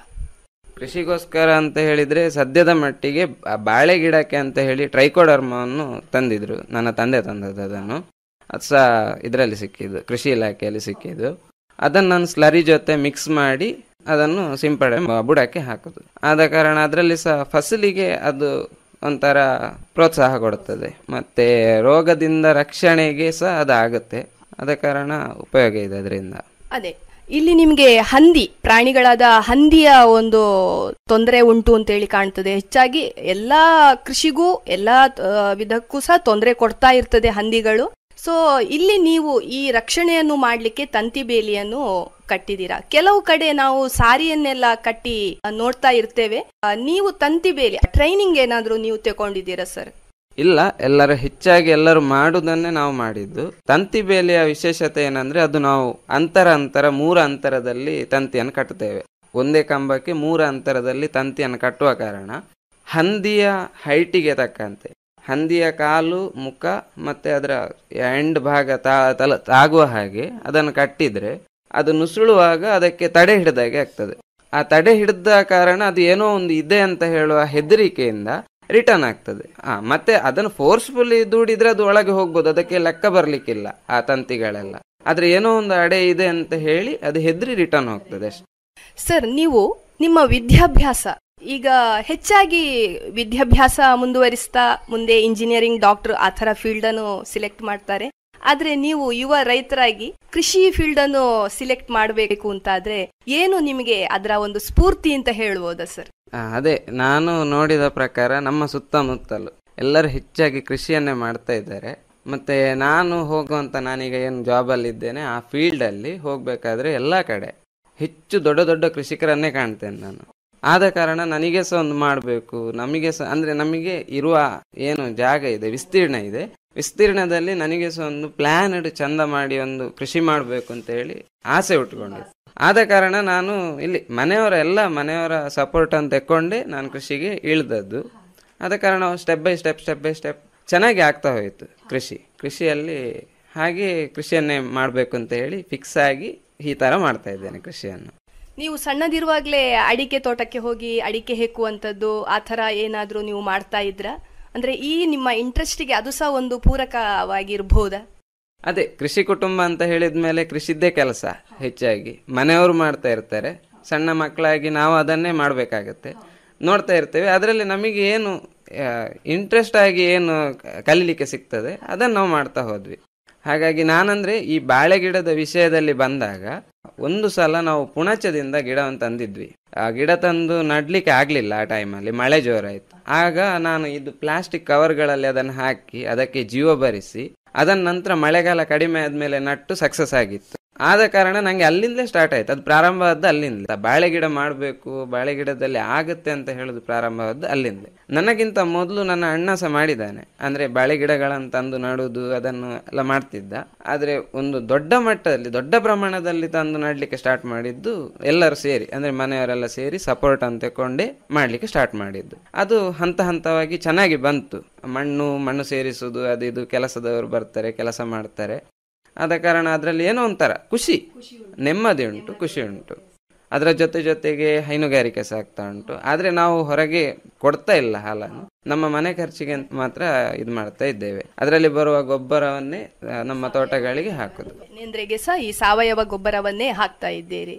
ಕೃಷಿಗೋಸ್ಕರ ಅಂತ ಹೇಳಿದ್ರೆ ಸದ್ಯದ ಮಟ್ಟಿಗೆ ಬ- ಬಾಳೆ ಗಿಡಕ್ಕೆ ಅಂತ ಹೇಳಿ ಟ್ರೈಕೋಡರ್ಮವನ್ನು ತಂದಿದ್ರು ನನ್ನ ತಂದೆ ತಂದದ್ದು ಅದನ್ನು ಅದು ಸಹ ಇದರಲ್ಲಿ ಸಿಕ್ಕಿದ್ದು ಕೃಷಿ ಇಲಾಖೆಯಲ್ಲಿ ಸಿಕ್ಕಿದ್ದು ಅದನ್ನು ನಾನು ಸ್ಲರಿ ಜೊತೆ ಮಿಕ್ಸ್ ಮಾಡಿ ಅದನ್ನು ಸಿಂಪಡಣೆ ಮ- ಬುಡಕ್ಕೆ ಹಾಕುದು ಆದ ಕಾರಣ ಅದರಲ್ಲಿ ಸಹ ಫಸಲಿಗೆ ಅದು ಒಂಥರ ಪ್ರೋತ್ಸಾಹ ಕೊಡುತ್ತದೆ ಮತ್ತೆ ರೋಗದಿಂದ ರಕ್ಷಣೆಗೆ ಸಹ ಅದು ಆಗುತ್ತೆ ಆದ ಕಾರಣ ಉಪಯೋಗ ಇದೆ ಅದರಿಂದ ಅದೇ ಇಲ್ಲಿ ನಿಮಗೆ ಹಂದಿ ಪ್ರಾಣಿಗಳಾದ ಹಂದಿಯ ಒಂದು ತೊಂದರೆ ಉಂಟು ಅಂತ ಹೇಳಿ ಕಾಣ್ತದೆ ಹೆಚ್ಚಾಗಿ ಎಲ್ಲಾ ಕೃಷಿಗೂ ಎಲ್ಲಾ ಆ, ವಿಧಕ್ಕೂ ಸಹ ತೊಂದರೆ ಕೊಡ್ತಾ ಇರ್ತದೆ ಹಂದಿಗಳು ಸೊ ಇಲ್ಲಿ ನೀವು ಈ ರಕ್ಷಣೆಯನ್ನು ಮಾಡ್ಲಿಕ್ಕೆ ತಂತಿ ಬೇಲಿಯನ್ನು ಕಟ್ಟಿದ್ದೀರಾ ಕೆಲವು ಕಡೆ ನಾವು ಸಾರಿಯನ್ನೆಲ್ಲ ಕಟ್ಟಿ ಆ, ನೋಡ್ತಾ ಇರ್ತೇವೆ ಆ, ನೀವು ತಂತಿ ಬೇಲಿ ಟ್ರೈನಿಂಗ್ ಏನಾದ್ರೂ ನೀವು ತಗೊಂಡಿದ್ದೀರಾ ಸರ್ ಇಲ್ಲ ಎಲ್ಲರೂ ಹೆಚ್ಚಾಗಿ ಎಲ್ಲರೂ ಮಾಡುದನ್ನೇ ನಾವು ಮಾಡಿದ್ದು ತಂತಿ ಬೇಲಿಯ ವಿಶೇಷತೆ ಏನಂದ್ರೆ ಅದು ನಾವು ಅಂತರ ಅಂತರ ಮೂರ ಅಂತರದಲ್ಲಿ ತಂತಿಯನ್ನು ಕಟ್ಟುತ್ತೇವೆ ಒಂದೇ ಕಂಬಕ್ಕೆ ಮೂರ ಅಂತರದಲ್ಲಿ ತಂತಿಯನ್ನು ಕಟ್ಟುವ ಕಾರಣ ಹಂದಿಯ ಹೈಟಿಗೆ ತಕ್ಕಂತೆ ಹಂದಿಯ ಕಾಲು ಮುಖ ಮತ್ತೆ ಅದರ ಎಂಡ್ ಭಾಗ ತಾ ತಲ ತಾಗುವ ಹಾಗೆ ಅದನ್ನು ಕಟ್ಟಿದ್ರೆ ಅದು ನುಸುಳುವಾಗ ಅದಕ್ಕೆ ತಡೆ ಹಿಡಿದಾಗೆ ಆಗ್ತದೆ ಆ ತಡೆ ಹಿಡಿದ ಕಾರಣ ಅದು ಏನೋ ಒಂದು ಇದೆ ಅಂತ ಹೇಳುವ ಹೆದರಿಕೆಯಿಂದ ರಿಟರ್ನ್ ಆಗ್ತದೆ ಆ ಮತ್ತೆ ಅದನ್ನು ಫೋರ್ಸ್ಫುಲ್ಲಿ ದೂಡಿದ್ರೆ ಅದು ಒಳಗೆ ಹೋಗ್ಬೋದು ಅದಕ್ಕೆ ಲೆಕ್ಕ ಬರ್ಲಿಕ್ಕಿಲ್ಲ ಆ ತಂತಿಗಳೆಲ್ಲ ಆದ್ರೆ ಏನೋ ಒಂದು ಅಡೆ ಇದೆ ಅಂತ ಹೇಳಿ ಅದು ಹೆದರಿ ರಿಟರ್ನ್ ಹೋಗ್ತದೆ ಅಷ್ಟೇ ಸರ್ ನೀವು ನಿಮ್ಮ ವಿದ್ಯಾಭ್ಯಾಸ ಈಗ ಹೆಚ್ಚಾಗಿ ವಿದ್ಯಾಭ್ಯಾಸ ಮುಂದುವರಿಸ್ತಾ ಮುಂದೆ ಇಂಜಿನಿಯರಿಂಗ್ ಡಾಕ್ಟರ್ ಆ ಥರ ಫೀಲ್ಡ್ ಅನ್ನು ಸಿಲೆಕ್ಟ್ ಮಾಡ್ತಾರೆ ಆದ್ರೆ ನೀವು ಯುವ ರೈತರಾಗಿ ಕೃಷಿ ಫೀಲ್ಡ್ ಅನ್ನು ಸಿಲೆಕ್ಟ್ ಮಾಡಬೇಕು ಅಂತಾದ್ರೆ ಏನು ನಿಮಗೆ ಅದರ ಒಂದು ಸ್ಫೂರ್ತಿ ಅಂತ ಹೇಳ್ಬೋದಾ ಸರ್ ಆ, ಅದೇ ನಾನು ನೋಡಿದ ಪ್ರಕಾರ ನಮ್ಮ ಸುತ್ತಮುತ್ತಲು ಎಲ್ಲರೂ ಹೆಚ್ಚಾಗಿ ಕೃಷಿಯನ್ನೇ ಮಾಡ್ತಾ ಇದ್ದಾರೆ ಮತ್ತೆ ನಾನು ಹೋಗುವಂತ ನಾನೀಗ ಏನು ಜಾಬಲ್ಲಿ ಇದ್ದೇನೆ ಆ ಫೀಲ್ಡ್ ಅಲ್ಲಿ ಹೋಗ್ಬೇಕಾದ್ರೆ ಎಲ್ಲ ಕಡೆ ಹೆಚ್ಚು ದೊಡ್ಡ ದೊಡ್ಡ ಕೃಷಿಕರನ್ನೇ ಕಾಣ್ತೇನೆ ನಾನು ಆದ ಕಾರಣ ನನಗೆ ಸಹ ಒಂದು ಮಾಡಬೇಕು ನಮಗೆ ಸಹ ಅಂದ್ರೆ ನಮಗೆ ಇರುವ ಏನು ಜಾಗ ಇದೆ ವಿಸ್ತೀರ್ಣ ಇದೆ ವಿಸ್ತೀರ್ಣದಲ್ಲಿ ನನಗೆ ಸಹ ಒಂದು ಪ್ಲಾನ್ ಚಂದ ಮಾಡಿ ಒಂದು ಕೃಷಿ ಮಾಡಬೇಕು ಅಂತ ಹೇಳಿ ಆಸೆ ಉಟ್ಕೊಂಡಿದ್ದೆ ಆದ ಕಾರಣ ನಾನು ಇಲ್ಲಿ ಮನೆಯವರ ಎಲ್ಲ ಮನೆಯವರ ಸಪೋರ್ಟ್ ಅಂತ ತೆಕ್ಕೊಂಡೆ ನಾನು ಕೃಷಿಗೆ ಇಳಿದದ್ದು ಆದ ಕಾರಣ step by step step by step ಚೆನ್ನಾಗಿ ಆಗ್ತಾ ಹೋಯಿತು ಕೃಷಿ ಕೃಷಿಯಲ್ಲಿ ಹಾಗೆ ಕೃಷಿಯನ್ನೇ ಮಾಡಬೇಕು ಅಂತ ಹೇಳಿ ಫಿಕ್ಸ್ ಆಗಿ ಈ ತರ ಮಾಡ್ತಾ ಇದ್ದೇನೆ ಕೃಷಿಯನ್ನು ನೀವು ಸಣ್ಣದಿರುವಾಗ್ಲೇ ಅಡಿಕೆ ತೋಟಕ್ಕೆ ಹೋಗಿ ಅಡಿಕೆ ಹೆಕ್ಕುವಂಥದ್ದು ಆ ಥರ ಏನಾದ್ರೂ ನೀವು ಮಾಡ್ತಾ ಇದ್ರಾ ಅಂದ್ರೆ ಈ ನಿಮ್ಮ ಇಂಟ್ರೆಸ್ಟಿಗೆ ಅದು ಸಹ ಒಂದು ಪೂರಕವಾಗಿರ್ಬೋದಾ ಅದೇ ಕೃಷಿ ಕುಟುಂಬ ಅಂತ ಹೇಳಿದ್ಮೇಲೆ ಕೃಷಿದ್ದೇ ಕೆಲಸ ಹೆಚ್ಚಾಗಿ ಮನೆಯವರು ಮಾಡ್ತಾ ಇರ್ತಾರೆ ಸಣ್ಣ ಮಕ್ಕಳಾಗಿ ನಾವು ಅದನ್ನೇ ಮಾಡಬೇಕಾಗತ್ತೆ ನೋಡ್ತಾ ಇರ್ತೇವೆ ಅದರಲ್ಲಿ ನಮಗೆ ಏನು ಇಂಟ್ರೆಸ್ಟ್ ಆಗಿ ಏನು ಕ- ಕಲೀಲಿಕ್ಕೆ ಸಿಗ್ತದೆ ಅದನ್ನು ನಾವು ಮಾಡ್ತಾ ಹೋದ್ವಿ ಹಾಗಾಗಿ ನಾನಂದ್ರೆ ಈ ಬಾಳೆ ಗಿಡದ ವಿಷಯದಲ್ಲಿ ಬಂದಾಗ ಒಂದು ಸಲ ನಾವು ಪುಣಚದಿಂದ ಗಿಡವನ್ನು ತಂದಿದ್ವಿ ಆ ಗಿಡ ತಂದು ನಡ್ಲಿಕ್ಕೆ ಆಗ್ಲಿಲ್ಲ ಆ ಟೈಮಲ್ಲಿ ಮಳೆ ಜೋರಾಯ್ತು ಆಗ ನಾನು ಇದು ಪ್ಲಾಸ್ಟಿಕ್ ಕವರ್ಗಳಲ್ಲಿ ಅದನ್ನು ಹಾಕಿ ಅದಕ್ಕೆ ಜೀವ ಬರಿಸಿ ಅದನ್ನ ನಂತರ ಮಳೆಗಾಲ ಕಡಿಮೆ ಆದ್ಮೇಲೆ ನಟ್ಟು ಸಕ್ಸಸ್ ಆಗಿತ್ತು ಆದ ಕಾರಣ ನಂಗೆ ಅಲ್ಲಿಂದಲೇ ಸ್ಟಾರ್ಟ್ ಆಯ್ತು ಅದು ಪ್ರಾರಂಭ ಆದ್ದು ಅಲ್ಲಿಂದ ಬಾಳೆ ಗಿಡ ಮಾಡಬೇಕು ಬಾಳೆ ಗಿಡದಲ್ಲಿ ಆಗುತ್ತೆ ಅಂತ ಹೇಳುದು ಪ್ರಾರಂಭವಾದ್ದು ಅಲ್ಲಿಂದ ನನಗಿಂತ ಮೊದಲು ನನ್ನ ಅಣ್ಣ ಸಹ ಮಾಡಿದ್ದಾನೆ ಅಂದ್ರೆ ಬಾಳೆ ಗಿಡಗಳನ್ನು ತಂದು ನಡುವುದು ಅದನ್ನು ಎಲ್ಲ ಮಾಡ್ತಿದ್ದ ಆದ್ರೆ ಒಂದು ದೊಡ್ಡ ಮಟ್ಟದಲ್ಲಿ ದೊಡ್ಡ ಪ್ರಮಾಣದಲ್ಲಿ ತಂದು ನಡ್ಲಿಕ್ಕೆ ಸ್ಟಾರ್ಟ್ ಮಾಡಿದ್ದು ಎಲ್ಲರೂ ಸೇರಿ ಅಂದ್ರೆ ಮನೆಯವರೆಲ್ಲ ಸೇರಿ ಸಪೋರ್ಟ್ ಅಂತ ತಕೊಂಡೇ ಮಾಡ್ಲಿಕ್ಕೆ ಸ್ಟಾರ್ಟ್ ಮಾಡಿದ್ದು ಅದು ಹಂತ ಹಂತವಾಗಿ ಚೆನ್ನಾಗಿ ಬಂತು ಮಣ್ಣು ಮಣ್ಣು ಸೇರಿಸುವುದು ಅದು ಇದು ಕೆಲಸದವರು ಬರ್ತಾರೆ ಕೆಲಸ ಮಾಡ್ತಾರೆ ಆದ ಕಾರಣ ಅದರಲ್ಲಿ ಏನೋ ಒಂಥರ ಖುಷಿ ನೆಮ್ಮದಿ ಉಂಟು ಖುಷಿ ಉಂಟು ಅದರ ಜೊತೆ ಜೊತೆಗೆ ಹೈನುಗಾರಿಕೆ ಸಾಗ್ತಾ ಉಂಟು ಆದ್ರೆ ನಾವು ಹೊರಗೆ ಕೊಡ್ತಾ ಇಲ್ಲ ಹಾಲನ್ನು ನಮ್ಮ ಮನೆ ಖರ್ಚಿಗೆ ಅಂತ ಮಾತ್ರ ಇದು ಮಾಡ್ತಾ ಇದ್ದೇವೆ ಅದರಲ್ಲಿ ಬರುವ ಗೊಬ್ಬರವನ್ನೇ ಆ, ನಮ್ಮ ತೋಟಗಳಿಗೆ ಹಾಕುದು ನೆಂದ್ರೆಗೆ ಸಹ ಈ ಸಾವಯವ ಗೊಬ್ಬರವನ್ನೇ ಹಾಕ್ತಾ ಇದ್ದೀರಿ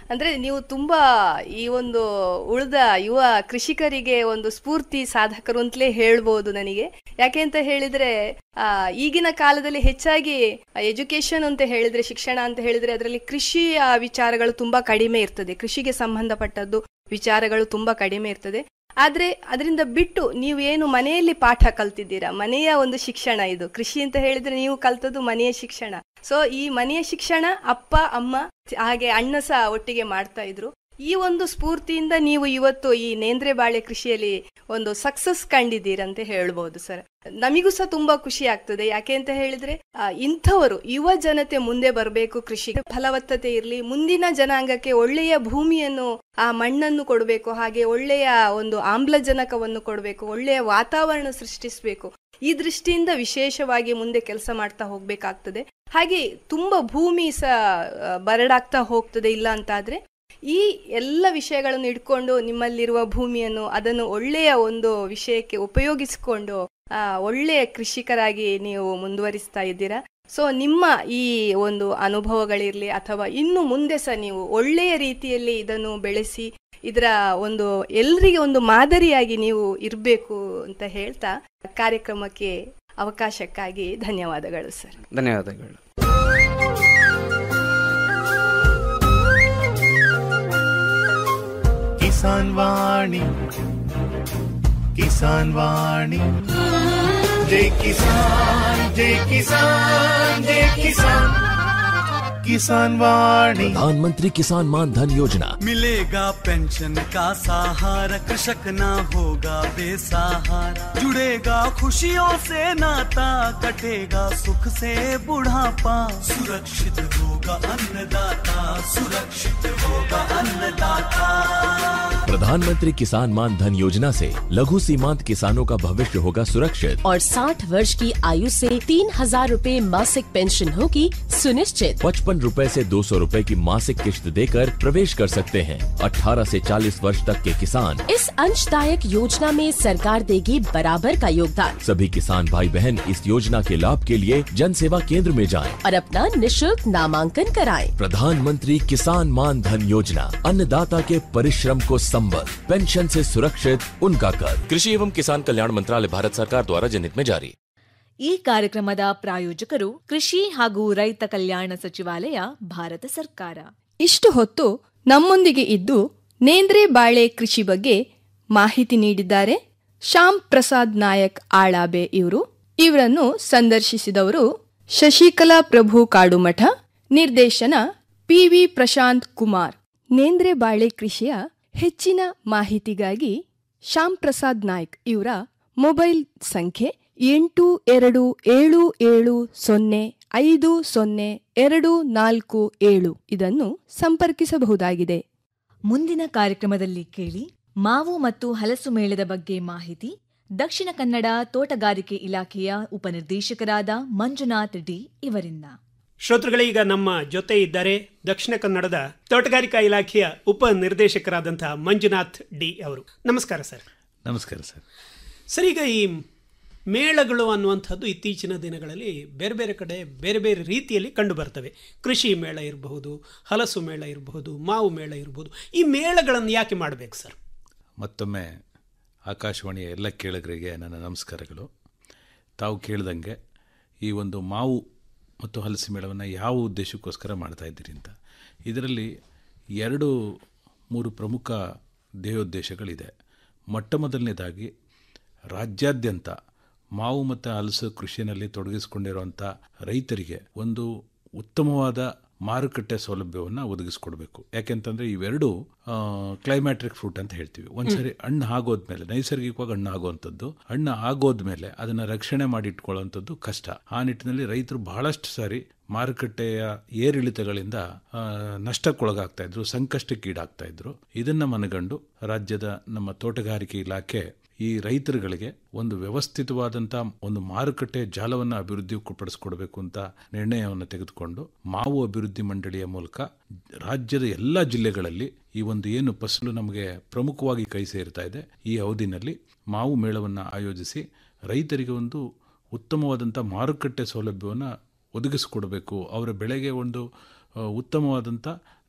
ಅಂದ್ರೆ ನೀವು ತುಂಬಾ ಈ ಒಂದು ಉಳಿದ ಯುವ ಕೃಷಿಕರಿಗೆ ಒಂದು ಸ್ಫೂರ್ತಿ ಸಾಧಕರು ಅಂತಲೇ ಹೇಳ್ಬೋದು ನನಗೆ ಯಾಕೆ ಅಂತ ಹೇಳಿದ್ರೆ ಆ, ಈಗಿನ ಕಾಲದಲ್ಲಿ ಹೆಚ್ಚಾಗಿ ಎಜುಕೇಶನ್ ಅಂತ ಹೇಳಿದ್ರೆ ಶಿಕ್ಷಣ ಅಂತ ಹೇಳಿದ್ರೆ ಅದರಲ್ಲಿ ಕೃಷಿಯ ವಿಚಾರಗಳು ತುಂಬಾ ಕಡಿಮೆ ಇರ್ತದೆ ಕೃಷಿಗೆ ಸಂಬಂಧಪಟ್ಟದ್ದು ವಿಚಾರಗಳು ತುಂಬಾ ಕಡಿಮೆ ಇರ್ತದೆ ಆದ್ರೆ ಅದರಿಂದ ಬಿಟ್ಟು ನೀವು ಏನು ಮನೆಯಲ್ಲಿ ಪಾಠ ಕಲ್ತಿದ್ದೀರಾ ಮನೆಯ ಒಂದು ಶಿಕ್ಷಣ ಇದು ಕೃಷಿ ಅಂತ ಹೇಳಿದ್ರೆ ನೀವು ಕಲ್ತದ್ದು ಮನೆಯ ಶಿಕ್ಷಣ ಸೊ ಈ ಮನೆಯ ಶಿಕ್ಷಣ ಅಪ್ಪ ಅಮ್ಮ ಹಾಗೆ ಅಣ್ಣ ಸಹ ಒಟ್ಟಿಗೆ ಮಾಡ್ತಾ ಇದ್ರು ಈ ಒಂದು ಸ್ಫೂರ್ತಿಯಿಂದ ನೀವು ಇವತ್ತು ಈ ನೇಂದ್ರೆ ಬಾಳೆ ಕೃಷಿಯಲ್ಲಿ ಒಂದು ಸಕ್ಸಸ್ ಕಂಡಿದ್ದೀರಂತ ಹೇಳ್ಬೋದು ಸರ್ ನಮಿಗೂ ಸಹ ತುಂಬಾ ಖುಷಿ ಆಗ್ತದೆ ಯಾಕೆ ಅಂತ ಹೇಳಿದ್ರೆ ಆ, ಇಂಥವರು ಯುವ ಜನತೆ ಮುಂದೆ ಬರಬೇಕು ಕೃಷಿ ಫಲವತ್ತತೆ ಇರಲಿ ಮುಂದಿನ ಜನಾಂಗಕ್ಕೆ ಒಳ್ಳೆಯ ಭೂಮಿಯನ್ನು ಆ ಮಣ್ಣನ್ನು ಕೊಡಬೇಕು ಹಾಗೆ ಒಳ್ಳೆಯ ಒಂದು ಆಮ್ಲಜನಕವನ್ನು ಕೊಡಬೇಕು ಒಳ್ಳೆಯ ವಾತಾವರಣ ಸೃಷ್ಟಿಸಬೇಕು ಈ ದೃಷ್ಟಿಯಿಂದ ವಿಶೇಷವಾಗಿ ಮುಂದೆ ಕೆಲಸ ಮಾಡ್ತಾ ಹೋಗ್ಬೇಕಾಗ್ತದೆ ಹಾಗೆ ತುಂಬಾ ಭೂಮಿ ಸಹ ಆ, ಬರಡಾಗ್ತಾ ಹೋಗ್ತದೆ ಇಲ್ಲ ಅಂತಾದ್ರೆ ಈ ಎಲ್ಲ ವಿಷಯಗಳನ್ನು ಇಟ್ಕೊಂಡು ನಿಮ್ಮಲ್ಲಿರುವ ಭೂಮಿಯನ್ನು ಅದನ್ನು ಒಳ್ಳೆಯ ಒಂದು ವಿಷಯಕ್ಕೆ ಉಪಯೋಗಿಸಿಕೊಂಡು ಆ, ಒಳ್ಳೆಯ ಕೃಷಿಕರಾಗಿ ನೀವು ಮುಂದುವರಿಸ್ತಾ ಇದ್ದೀರಾ ಸೊ ನಿಮ್ಮ ಈ ಒಂದು ಅನುಭವಗಳಿರಲಿ ಅಥವಾ ಇನ್ನು ಮುಂದೆ ಸಹ ನೀವು ಒಳ್ಳೆಯ ರೀತಿಯಲ್ಲಿ ಇದನ್ನು ಬೆಳೆಸಿ ಇದರ ಒಂದು ಎಲ್ರಿಗೆ ಒಂದು ಮಾದರಿಯಾಗಿ ನೀವು ಇರಬೇಕು ಅಂತ ಹೇಳ್ತಾ ಕಾರ್ಯಕ್ರಮಕ್ಕೆ ಅವಕಾಶಕ್ಕಾಗಿ ಧನ್ಯವಾದಗಳು ಸರ್ ಧನ್ಯವಾದಗಳು ಕಿಸಾನ್ ವಾಣಿ ಕಿಸಾನ್ ವಾಣಿ ಜೈ ಕಿಸಾನ್ ಜೈ ಕಿಸಾನ್ ಜೈ ಕಿಸಾನ್ ಕಿಸಾನ್ ವಾಣಿ प्रधानमंत्री किसान मान धन योजना मिलेगा पेंशन का सहारा कृषक ना होगा बेसहारा जुड़ेगा खुशियों से नाता कटेगा सुख से बुढ़ापा सुरक्षित होगा अन्नदाता सुरक्षित होगा अन्नदाता प्रधानमंत्री किसान मान धन योजना से लघु सीमांत किसानों का भविष्य होगा सुरक्षित और 60 वर्ष की आयु से तीन हजार रूपए मासिक पेंशन होगी सुनिश्चित पचपन रूपए से दो सौ रूपए की मासिक किश्त देकर प्रवेश कर सकते हैं 18 से 40 वर्ष तक के किसान इस अंशदायक योजना में सरकार देगी बराबर का योगदान सभी किसान भाई बहन इस योजना के लाभ के लिए जन सेवा केंद्र में जाएं। और अपना निशुल्क नामांकन कराएं। प्रधानमंत्री किसान मान धन योजना अन्नदाता के परिश्रम को संबल पेंशन से सुरक्षित उनका कर कृषि एवं किसान कल्याण मंत्रालय भारत सरकार द्वारा जनहित में जारी ಈ ಕಾರ್ಯಕ್ರಮದ ಪ್ರಾಯೋಜಕರು ಕೃಷಿ ಹಾಗೂ ರೈತ ಕಲ್ಯಾಣ ಸಚಿವಾಲಯ ಭಾರತ ಸರ್ಕಾರ ಇಷ್ಟು ಹೊತ್ತು ನಮ್ಮೊಂದಿಗೆ ಇದ್ದು ನೇಂದ್ರೆ ಬಾಳೆ ಕೃಷಿ ಬಗ್ಗೆ ಮಾಹಿತಿ ನೀಡಿದ್ದಾರೆ ಶ್ಯಾಮ್ ಪ್ರಸಾದ್ ನಾಯಕ್ ಆಳಾಬೆ ಇವರು ಇವರನ್ನು ಸಂದರ್ಶಿಸಿದವರು ಶಶಿಕಲಾ ಪ್ರಭು ಕಾಡುಮಠ ನಿರ್ದೇಶನ ಪಿವಿ ಪ್ರಶಾಂತ್ ಕುಮಾರ್ ನೇಂದ್ರೆ ಬಾಳೆ ಕೃಷಿಯ ಹೆಚ್ಚಿನ ಮಾಹಿತಿಗಾಗಿ ಶ್ಯಾಮ್ ಪ್ರಸಾದ್ ನಾಯ್ಕ್ ಇವರ ಮೊಬೈಲ್ ಸಂಖ್ಯೆ ಎಂಟು ಎರಡು ಏಳು ಏಳು ಸೊನ್ನೆ ಐದು ಸೊನ್ನೆ ಎರಡು ನಾಲ್ಕು ಏಳು ಇದನ್ನು ಸಂಪರ್ಕಿಸಬಹುದಾಗಿದೆ ಮುಂದಿನ ಕಾರ್ಯಕ್ರಮದಲ್ಲಿ ಕೇಳಿ ಮಾವು ಮತ್ತು ಹಲಸು ಮೇಳದ ಬಗ್ಗೆ ಮಾಹಿತಿ ದಕ್ಷಿಣ ಕನ್ನಡ ತೋಟಗಾರಿಕೆ ಇಲಾಖೆಯ ಉಪನಿರ್ದೇಶಕರಾದ ಮಂಜುನಾಥ್ ಡಿ ಇವರಿಂದ ಶ್ರೋತೃಗಳೇ ಈಗ ನಮ್ಮ ಜೊತೆ ಇದ್ದಾರೆ ದಕ್ಷಿಣ ಕನ್ನಡದ ತೋಟಗಾರಿಕಾ ಇಲಾಖೆಯ ಉಪ ನಿರ್ದೇಶಕರಾದಂತಹ ಮಂಜುನಾಥ್ ಡಿ ಅವರು ನಮಸ್ಕಾರ ಸರ್ ನಮಸ್ಕಾರ ಸರ್ ಸರ್ ಈಗ ಈ ಮೇಳಗಳು ಅನ್ನುವಂಥದ್ದು ಇತ್ತೀಚಿನ ದಿನಗಳಲ್ಲಿ ಬೇರೆ ಬೇರೆ ಕಡೆ ಬೇರೆ ಬೇರೆ ರೀತಿಯಲ್ಲಿ ಕಂಡು ಬರ್ತವೆ ಕೃಷಿ ಮೇಳ ಇರಬಹುದು ಹಲಸು ಮೇಳ ಇರಬಹುದು ಮಾವು ಮೇಳ ಇರಬಹುದು ಈ ಮೇಳಗಳನ್ನು ಯಾಕೆ ಮಾಡಬೇಕು ಸರ್ ಮತ್ತೊಮ್ಮೆ ಆಕಾಶವಾಣಿಯ ಎಲ್ಲ ಕೇಳಗರಿಗೆ ನನ್ನ ನಮಸ್ಕಾರಗಳು ತಾವು ಕೇಳ್ದಂಗೆ ಈ ಒಂದು ಮಾವು ಮತ್ತು ಹಲಸು ಮೇಳವನ್ನು ಯಾವ ಉದ್ದೇಶಕ್ಕೋಸ್ಕರ ಮಾಡ್ತಾ ಇದ್ದೀರಿ ಅಂತ ಇದರಲ್ಲಿ ಎರಡು ಮೂರು ಪ್ರಮುಖ ಧ್ಯೇಯೋದ್ದೇಶಗಳಿದೆ ಮೊಟ್ಟ ಮೊದಲನೇದಾಗಿ ರಾಜ್ಯಾದ್ಯಂತ ಮಾವು ಮತ್ತು ಹಲಸು ಕೃಷಿಯಲ್ಲಿ ತೊಡಗಿಸಿಕೊಂಡಿರುವಂಥ ರೈತರಿಗೆ ಒಂದು ಉತ್ತಮವಾದ ಮಾರುಕಟ್ಟೆ ಸೌಲಭ್ಯವನ್ನು ಒದಗಿಸ್ಕೊಡ್ಬೇಕು ಯಾಕೆಂತಂದರೆ ಇವೆರಡು ಕ್ಲೈಮ್ಯಾಟ್ರಿಕ್ ಫ್ರೂಟ್ ಅಂತ ಹೇಳ್ತೀವಿ ಒಂದ್ಸರಿ ಹಣ್ಣು ಆಗೋದ್ಮೇಲೆ ನೈಸರ್ಗಿಕವಾಗಿ ಹಣ್ಣು ಆಗುವಂಥದ್ದು ಹಣ್ಣು ಆಗೋದ್ಮೇಲೆ ಅದನ್ನು ರಕ್ಷಣೆ ಮಾಡಿ ಇಟ್ಕೊಳ್ಳುವಂಥದ್ದು ಕಷ್ಟ ಆ ನಿಟ್ಟಿನಲ್ಲಿ ರೈತರು ಬಹಳಷ್ಟು ಸಾರಿ ಮಾರುಕಟ್ಟೆಯ ಏರಿಳಿತಗಳಿಂದ ಆ, ನಷ್ಟಕ್ಕೊಳಗಾಗ್ತಾ ಇದ್ರು ಸಂಕಷ್ಟಕ್ಕೀಡಾಗ್ತಾ ಇದ್ರು ಇದನ್ನ ಮನಗಂಡು ರಾಜ್ಯದ ನಮ್ಮ ತೋಟಗಾರಿಕೆ ಇಲಾಖೆ ಈ ರೈತರುಗಳಿಗೆ ಒಂದು ವ್ಯವಸ್ಥಿತವಾದಂಥ ಒಂದು ಮಾರುಕಟ್ಟೆ ಜಾಲವನ್ನು ಅಭಿವೃದ್ಧಿ ಪಡಿಸ್ಕೊಡ್ಬೇಕು ಅಂತ ನಿರ್ಣಯವನ್ನು ತೆಗೆದುಕೊಂಡು ಮಾವು ಅಭಿವೃದ್ಧಿ ಮಂಡಳಿಯ ಮೂಲಕ ರಾಜ್ಯದ ಎಲ್ಲ ಜಿಲ್ಲೆಗಳಲ್ಲಿ ಈ ಒಂದು ಏನು ಫಸಲು ನಮಗೆ ಪ್ರಮುಖವಾಗಿ ಕೈ ಸೇರ್ತಾ ಇದೆ ಈ ಅವಧಿನಲ್ಲಿ ಮಾವು ಮೇಳವನ್ನು ಆಯೋಜಿಸಿ ರೈತರಿಗೆ ಒಂದು ಉತ್ತಮವಾದಂಥ ಮಾರುಕಟ್ಟೆ ಸೌಲಭ್ಯವನ್ನು ಒದಗಿಸಿಕೊಡಬೇಕು ಅವರ ಬೆಳೆಗೆ ಒಂದು ಆ, ಉತ್ತಮವಾದಂಥ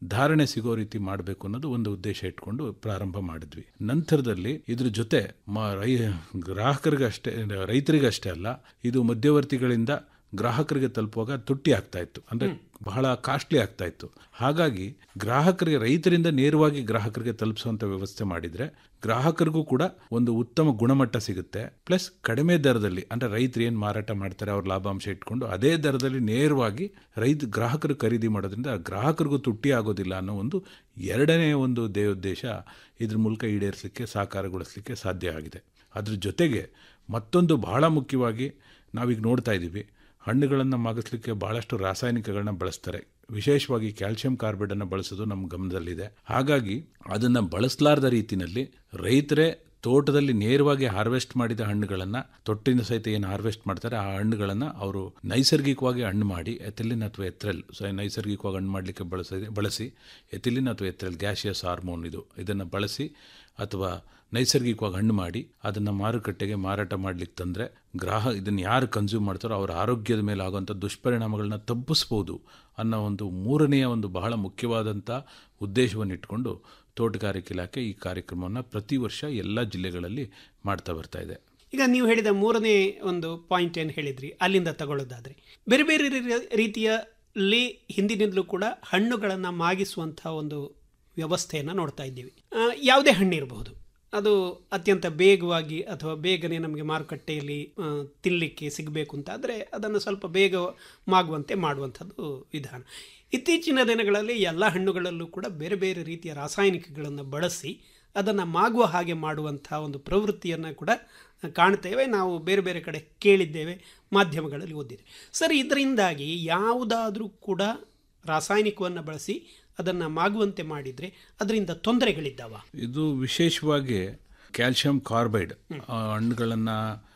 ಧಾರಣೆ ಸಿಗೋ ರೀತಿ ಮಾಡಬೇಕು ಅನ್ನೋದು ಒಂದು ಉದ್ದೇಶ ಇಟ್ಕೊಂಡು ಪ್ರಾರಂಭ ಮಾಡಿದ್ವಿ ನಂತರದಲ್ಲಿ ಇದ್ರ ಜೊತೆ ಮ- ರೈ ಗ್ರಾಹಕರಿಗಷ್ಟೇ ರೈತರಿಗಷ್ಟೇ ಅಲ್ಲ ಇದು ಮಧ್ಯವರ್ತಿಗಳಿಂದ ಗ್ರಾಹಕರಿಗೆ ತಲುಪುವಾಗ ತುಟ್ಟಿ ಆಗ್ತಾ ಇತ್ತು ಅಂದ್ರೆ ಬಹಳ ಕಾಸ್ಟ್ಲಿ ಆಗ್ತಾ ಇತ್ತು ಹಾಗಾಗಿ ಗ್ರಾಹಕರಿಗೆ ರೈತರಿಂದ ನೇರವಾಗಿ ಗ್ರಾಹಕರಿಗೆ ತಲುಪಿಸುವಂತ ವ್ಯವಸ್ಥೆ ಮಾಡಿದ್ರೆ ಗ್ರಾಹಕರಿಗೂ ಕೂಡ ಒಂದು ಉತ್ತಮ ಗುಣಮಟ್ಟ ಸಿಗುತ್ತೆ ಪ್ಲಸ್ ಕಡಿಮೆ ದರದಲ್ಲಿ ಅಂದ್ರೆ ರೈತರು ಏನು ಮಾರಾಟ ಮಾಡ್ತಾರೆ ಅವ್ರ ಲಾಭಾಂಶ ಇಟ್ಕೊಂಡು ಅದೇ ದರದಲ್ಲಿ ನೇರವಾಗಿ ರೈತ ಗ್ರಾಹಕರು ಖರೀದಿ ಮಾಡೋದ್ರಿಂದ ಗ್ರಾಹಕರಿಗೂ ತುಟ್ಟಿ ಆಗೋದಿಲ್ಲ ಅನ್ನೋ ಒಂದು ಎರಡನೇ ಒಂದು ದೇವೋದ್ದೇಶ ಇದ್ರ ಮೂಲಕ ಈಡೇರಿಸಲಿಕ್ಕೆ ಸಾಕಾರಗೊಳಿಸಲಿಕ್ಕೆ ಸಾಧ್ಯ ಆಗಿದೆ ಅದ್ರ ಜೊತೆಗೆ ಮತ್ತೊಂದು ಬಹಳ ಮುಖ್ಯವಾಗಿ ನಾವೀಗ ನೋಡ್ತಾ ಇದ್ದೀವಿ ಹಣ್ಣುಗಳನ್ನು ಮಾಗಿಸ್ಲಿಕ್ಕೆ ಬಹಳಷ್ಟು ರಾಸಾಯನಿಕಗಳನ್ನ ಬಳಸ್ತಾರೆ ವಿಶೇಷವಾಗಿ ಕ್ಯಾಲ್ಸಿಯಂ ಕಾರ್ಬೈಡನ್ನು ಬಳಸೋದು ನಮ್ಮ ಗಮನದಲ್ಲಿದೆ ಹಾಗಾಗಿ ಅದನ್ನು ಬಳಸಲಾರದ ರೀತಿಯಲ್ಲಿ ರೈತರೇ ತೋಟದಲ್ಲಿ ನೇರವಾಗಿ ಹಾರ್ವೆಸ್ಟ್ ಮಾಡಿದ ಹಣ್ಣುಗಳನ್ನು ತೊಟ್ಟಿನ ಸಹಿತ ಏನು ಹಾರ್ವೆಸ್ಟ್ ಮಾಡ್ತಾರೆ ಆ ಹಣ್ಣುಗಳನ್ನು ಅವರು ನೈಸರ್ಗಿಕವಾಗಿ ಹಣ್ಣು ಮಾಡಿ ಎಥಿಲಿನ್ ಅಥವಾ ಎಥ್ರೆಲ್ ಸೊ ನೈಸರ್ಗಿಕವಾಗಿ ಹಣ್ಣು ಮಾಡಲಿಕ್ಕೆ ಬಳಸಿ ಬಳಸಿ ಎಥಿಲಿನ್ ಅಥವಾ ಎಥ್ರೆಲ್ ಗ್ಯಾಸಿಯಸ್ ಹಾರ್ಮೋನ್ ಇದು ಇದನ್ನು ಬಳಸಿ ಅಥವಾ ನೈಸರ್ಗಿಕವಾಗಿ ಹಣ್ಣು ಮಾಡಿ ಅದನ್ನು ಮಾರುಕಟ್ಟೆಗೆ ಮಾರಾಟ ಮಾಡ್ಲಿಕ್ಕೆ ತಂದರೆ ಗ್ರಾಹ ಇದನ್ನು ಯಾರು ಕನ್ಸ್ಯೂಮ್ ಮಾಡ್ತಾರೋ ಅವರ ಆರೋಗ್ಯದ ಮೇಲೆ ಆಗುವಂಥ ದುಷ್ಪರಿಣಾಮಗಳನ್ನ ತಪ್ಪಿಸ್ಬೋದು ಅನ್ನೋ ಒಂದು ಮೂರನೆಯ ಒಂದು ಬಹಳ ಮುಖ್ಯವಾದಂಥ ಉದ್ದೇಶವನ್ನು ಇಟ್ಕೊಂಡು ತೋಟಗಾರಿಕೆ ಇಲಾಖೆ ಈ ಕಾರ್ಯಕ್ರಮವನ್ನು ಪ್ರತಿ ವರ್ಷ ಎಲ್ಲ ಜಿಲ್ಲೆಗಳಲ್ಲಿ ಮಾಡ್ತಾ ಬರ್ತಾ ಇದೆ ಈಗ ನೀವು ಹೇಳಿದ ಮೂರನೇ ಒಂದು ಪಾಯಿಂಟ್ ಏನು ಹೇಳಿದ್ರಿ ಅಲ್ಲಿಂದ ತಗೊಳ್ಳೋದಾದ್ರೆ ಬೇರೆ ಬೇರೆ ರೀ- ರೀತಿಯಲ್ಲಿ ಹಿಂದಿನಿಂದಲೂ ಕೂಡ ಹಣ್ಣುಗಳನ್ನು ಮಾಗಿಸುವಂಥ ಒಂದು ವ್ಯವಸ್ಥೆಯನ್ನು ನೋಡ್ತಾ ಇದ್ದೀವಿ ಆ, ಯಾವುದೇ ಹಣ್ಣು ಇರಬಹುದು ಅದು ಅತ್ಯಂತ ಬೇಗವಾಗಿ ಅಥವಾ ಬೇಗನೆ ನಮಗೆ ಮಾರುಕಟ್ಟೆಯಲ್ಲಿ ಆ, ತಿನ್ನಲಿಕ್ಕೆ ಸಿಗಬೇಕು ಅಂತ ಆದರೆ ಅದನ್ನು ಸ್ವಲ್ಪ ಬೇಗ ಮಾಗುವಂತೆ ಮಾಡುವಂಥದ್ದು ವಿಧಾನ ಇತ್ತೀಚಿನ ದಿನಗಳಲ್ಲಿ ಎಲ್ಲ ಹಣ್ಣುಗಳಲ್ಲೂ ಕೂಡ ಬೇರೆ ಬೇರೆ ರೀತಿಯ ರಾಸಾಯನಿಕಗಳನ್ನು ಬಳಸಿ ಅದನ್ನು ಮಾಗುವ ಹಾಗೆ ಮಾಡುವಂಥ ಒಂದು ಪ್ರವೃತ್ತಿಯನ್ನು ಕೂಡ ಕಾಣ್ತೇವೆ ನಾವು ಬೇರೆ ಬೇರೆ ಕಡೆ ಕೇಳಿದ್ದೇವೆ ಮಾಧ್ಯಮಗಳಲ್ಲಿ ಓದಿದ್ದೇವೆ ಸರ್ ಇದರಿಂದಾಗಿ ಯಾವುದಾದ್ರೂ ಕೂಡ ರಾಸಾಯನಿಕವನ್ನು ಬಳಸಿ ಅದನ್ನು ಮಾಗುವಂತೆ ಮಾಡಿದರೆ ಅದರಿಂದ ತೊಂದರೆಗಳಿದ್ದಾವ ಇದು ವಿಶೇಷವಾಗಿ ಕ್ಯಾಲ್ಸಿಯಂ ಕಾರ್ಬೈಡ್ ಹಣ್ಣುಗಳನ್ನು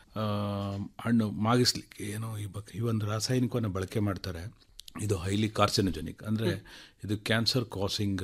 ಹಣ್ಣು ಮಾಗಿಸ್ಲಿಕ್ಕೆ ಏನೋ ಈ ಬಗ್ಗೆ ಈ ಒಂದು ರಾಸಾಯನಿಕವನ್ನು ಬಳಕೆ ಮಾಡ್ತಾರೆ ಇದು ಹೈಲಿ ಕಾರ್ಸಿನೋಜೆನಿಕ್ ಅಂದರೆ ಇದು ಕ್ಯಾನ್ಸರ್ ಕಾಸಿಂಗ್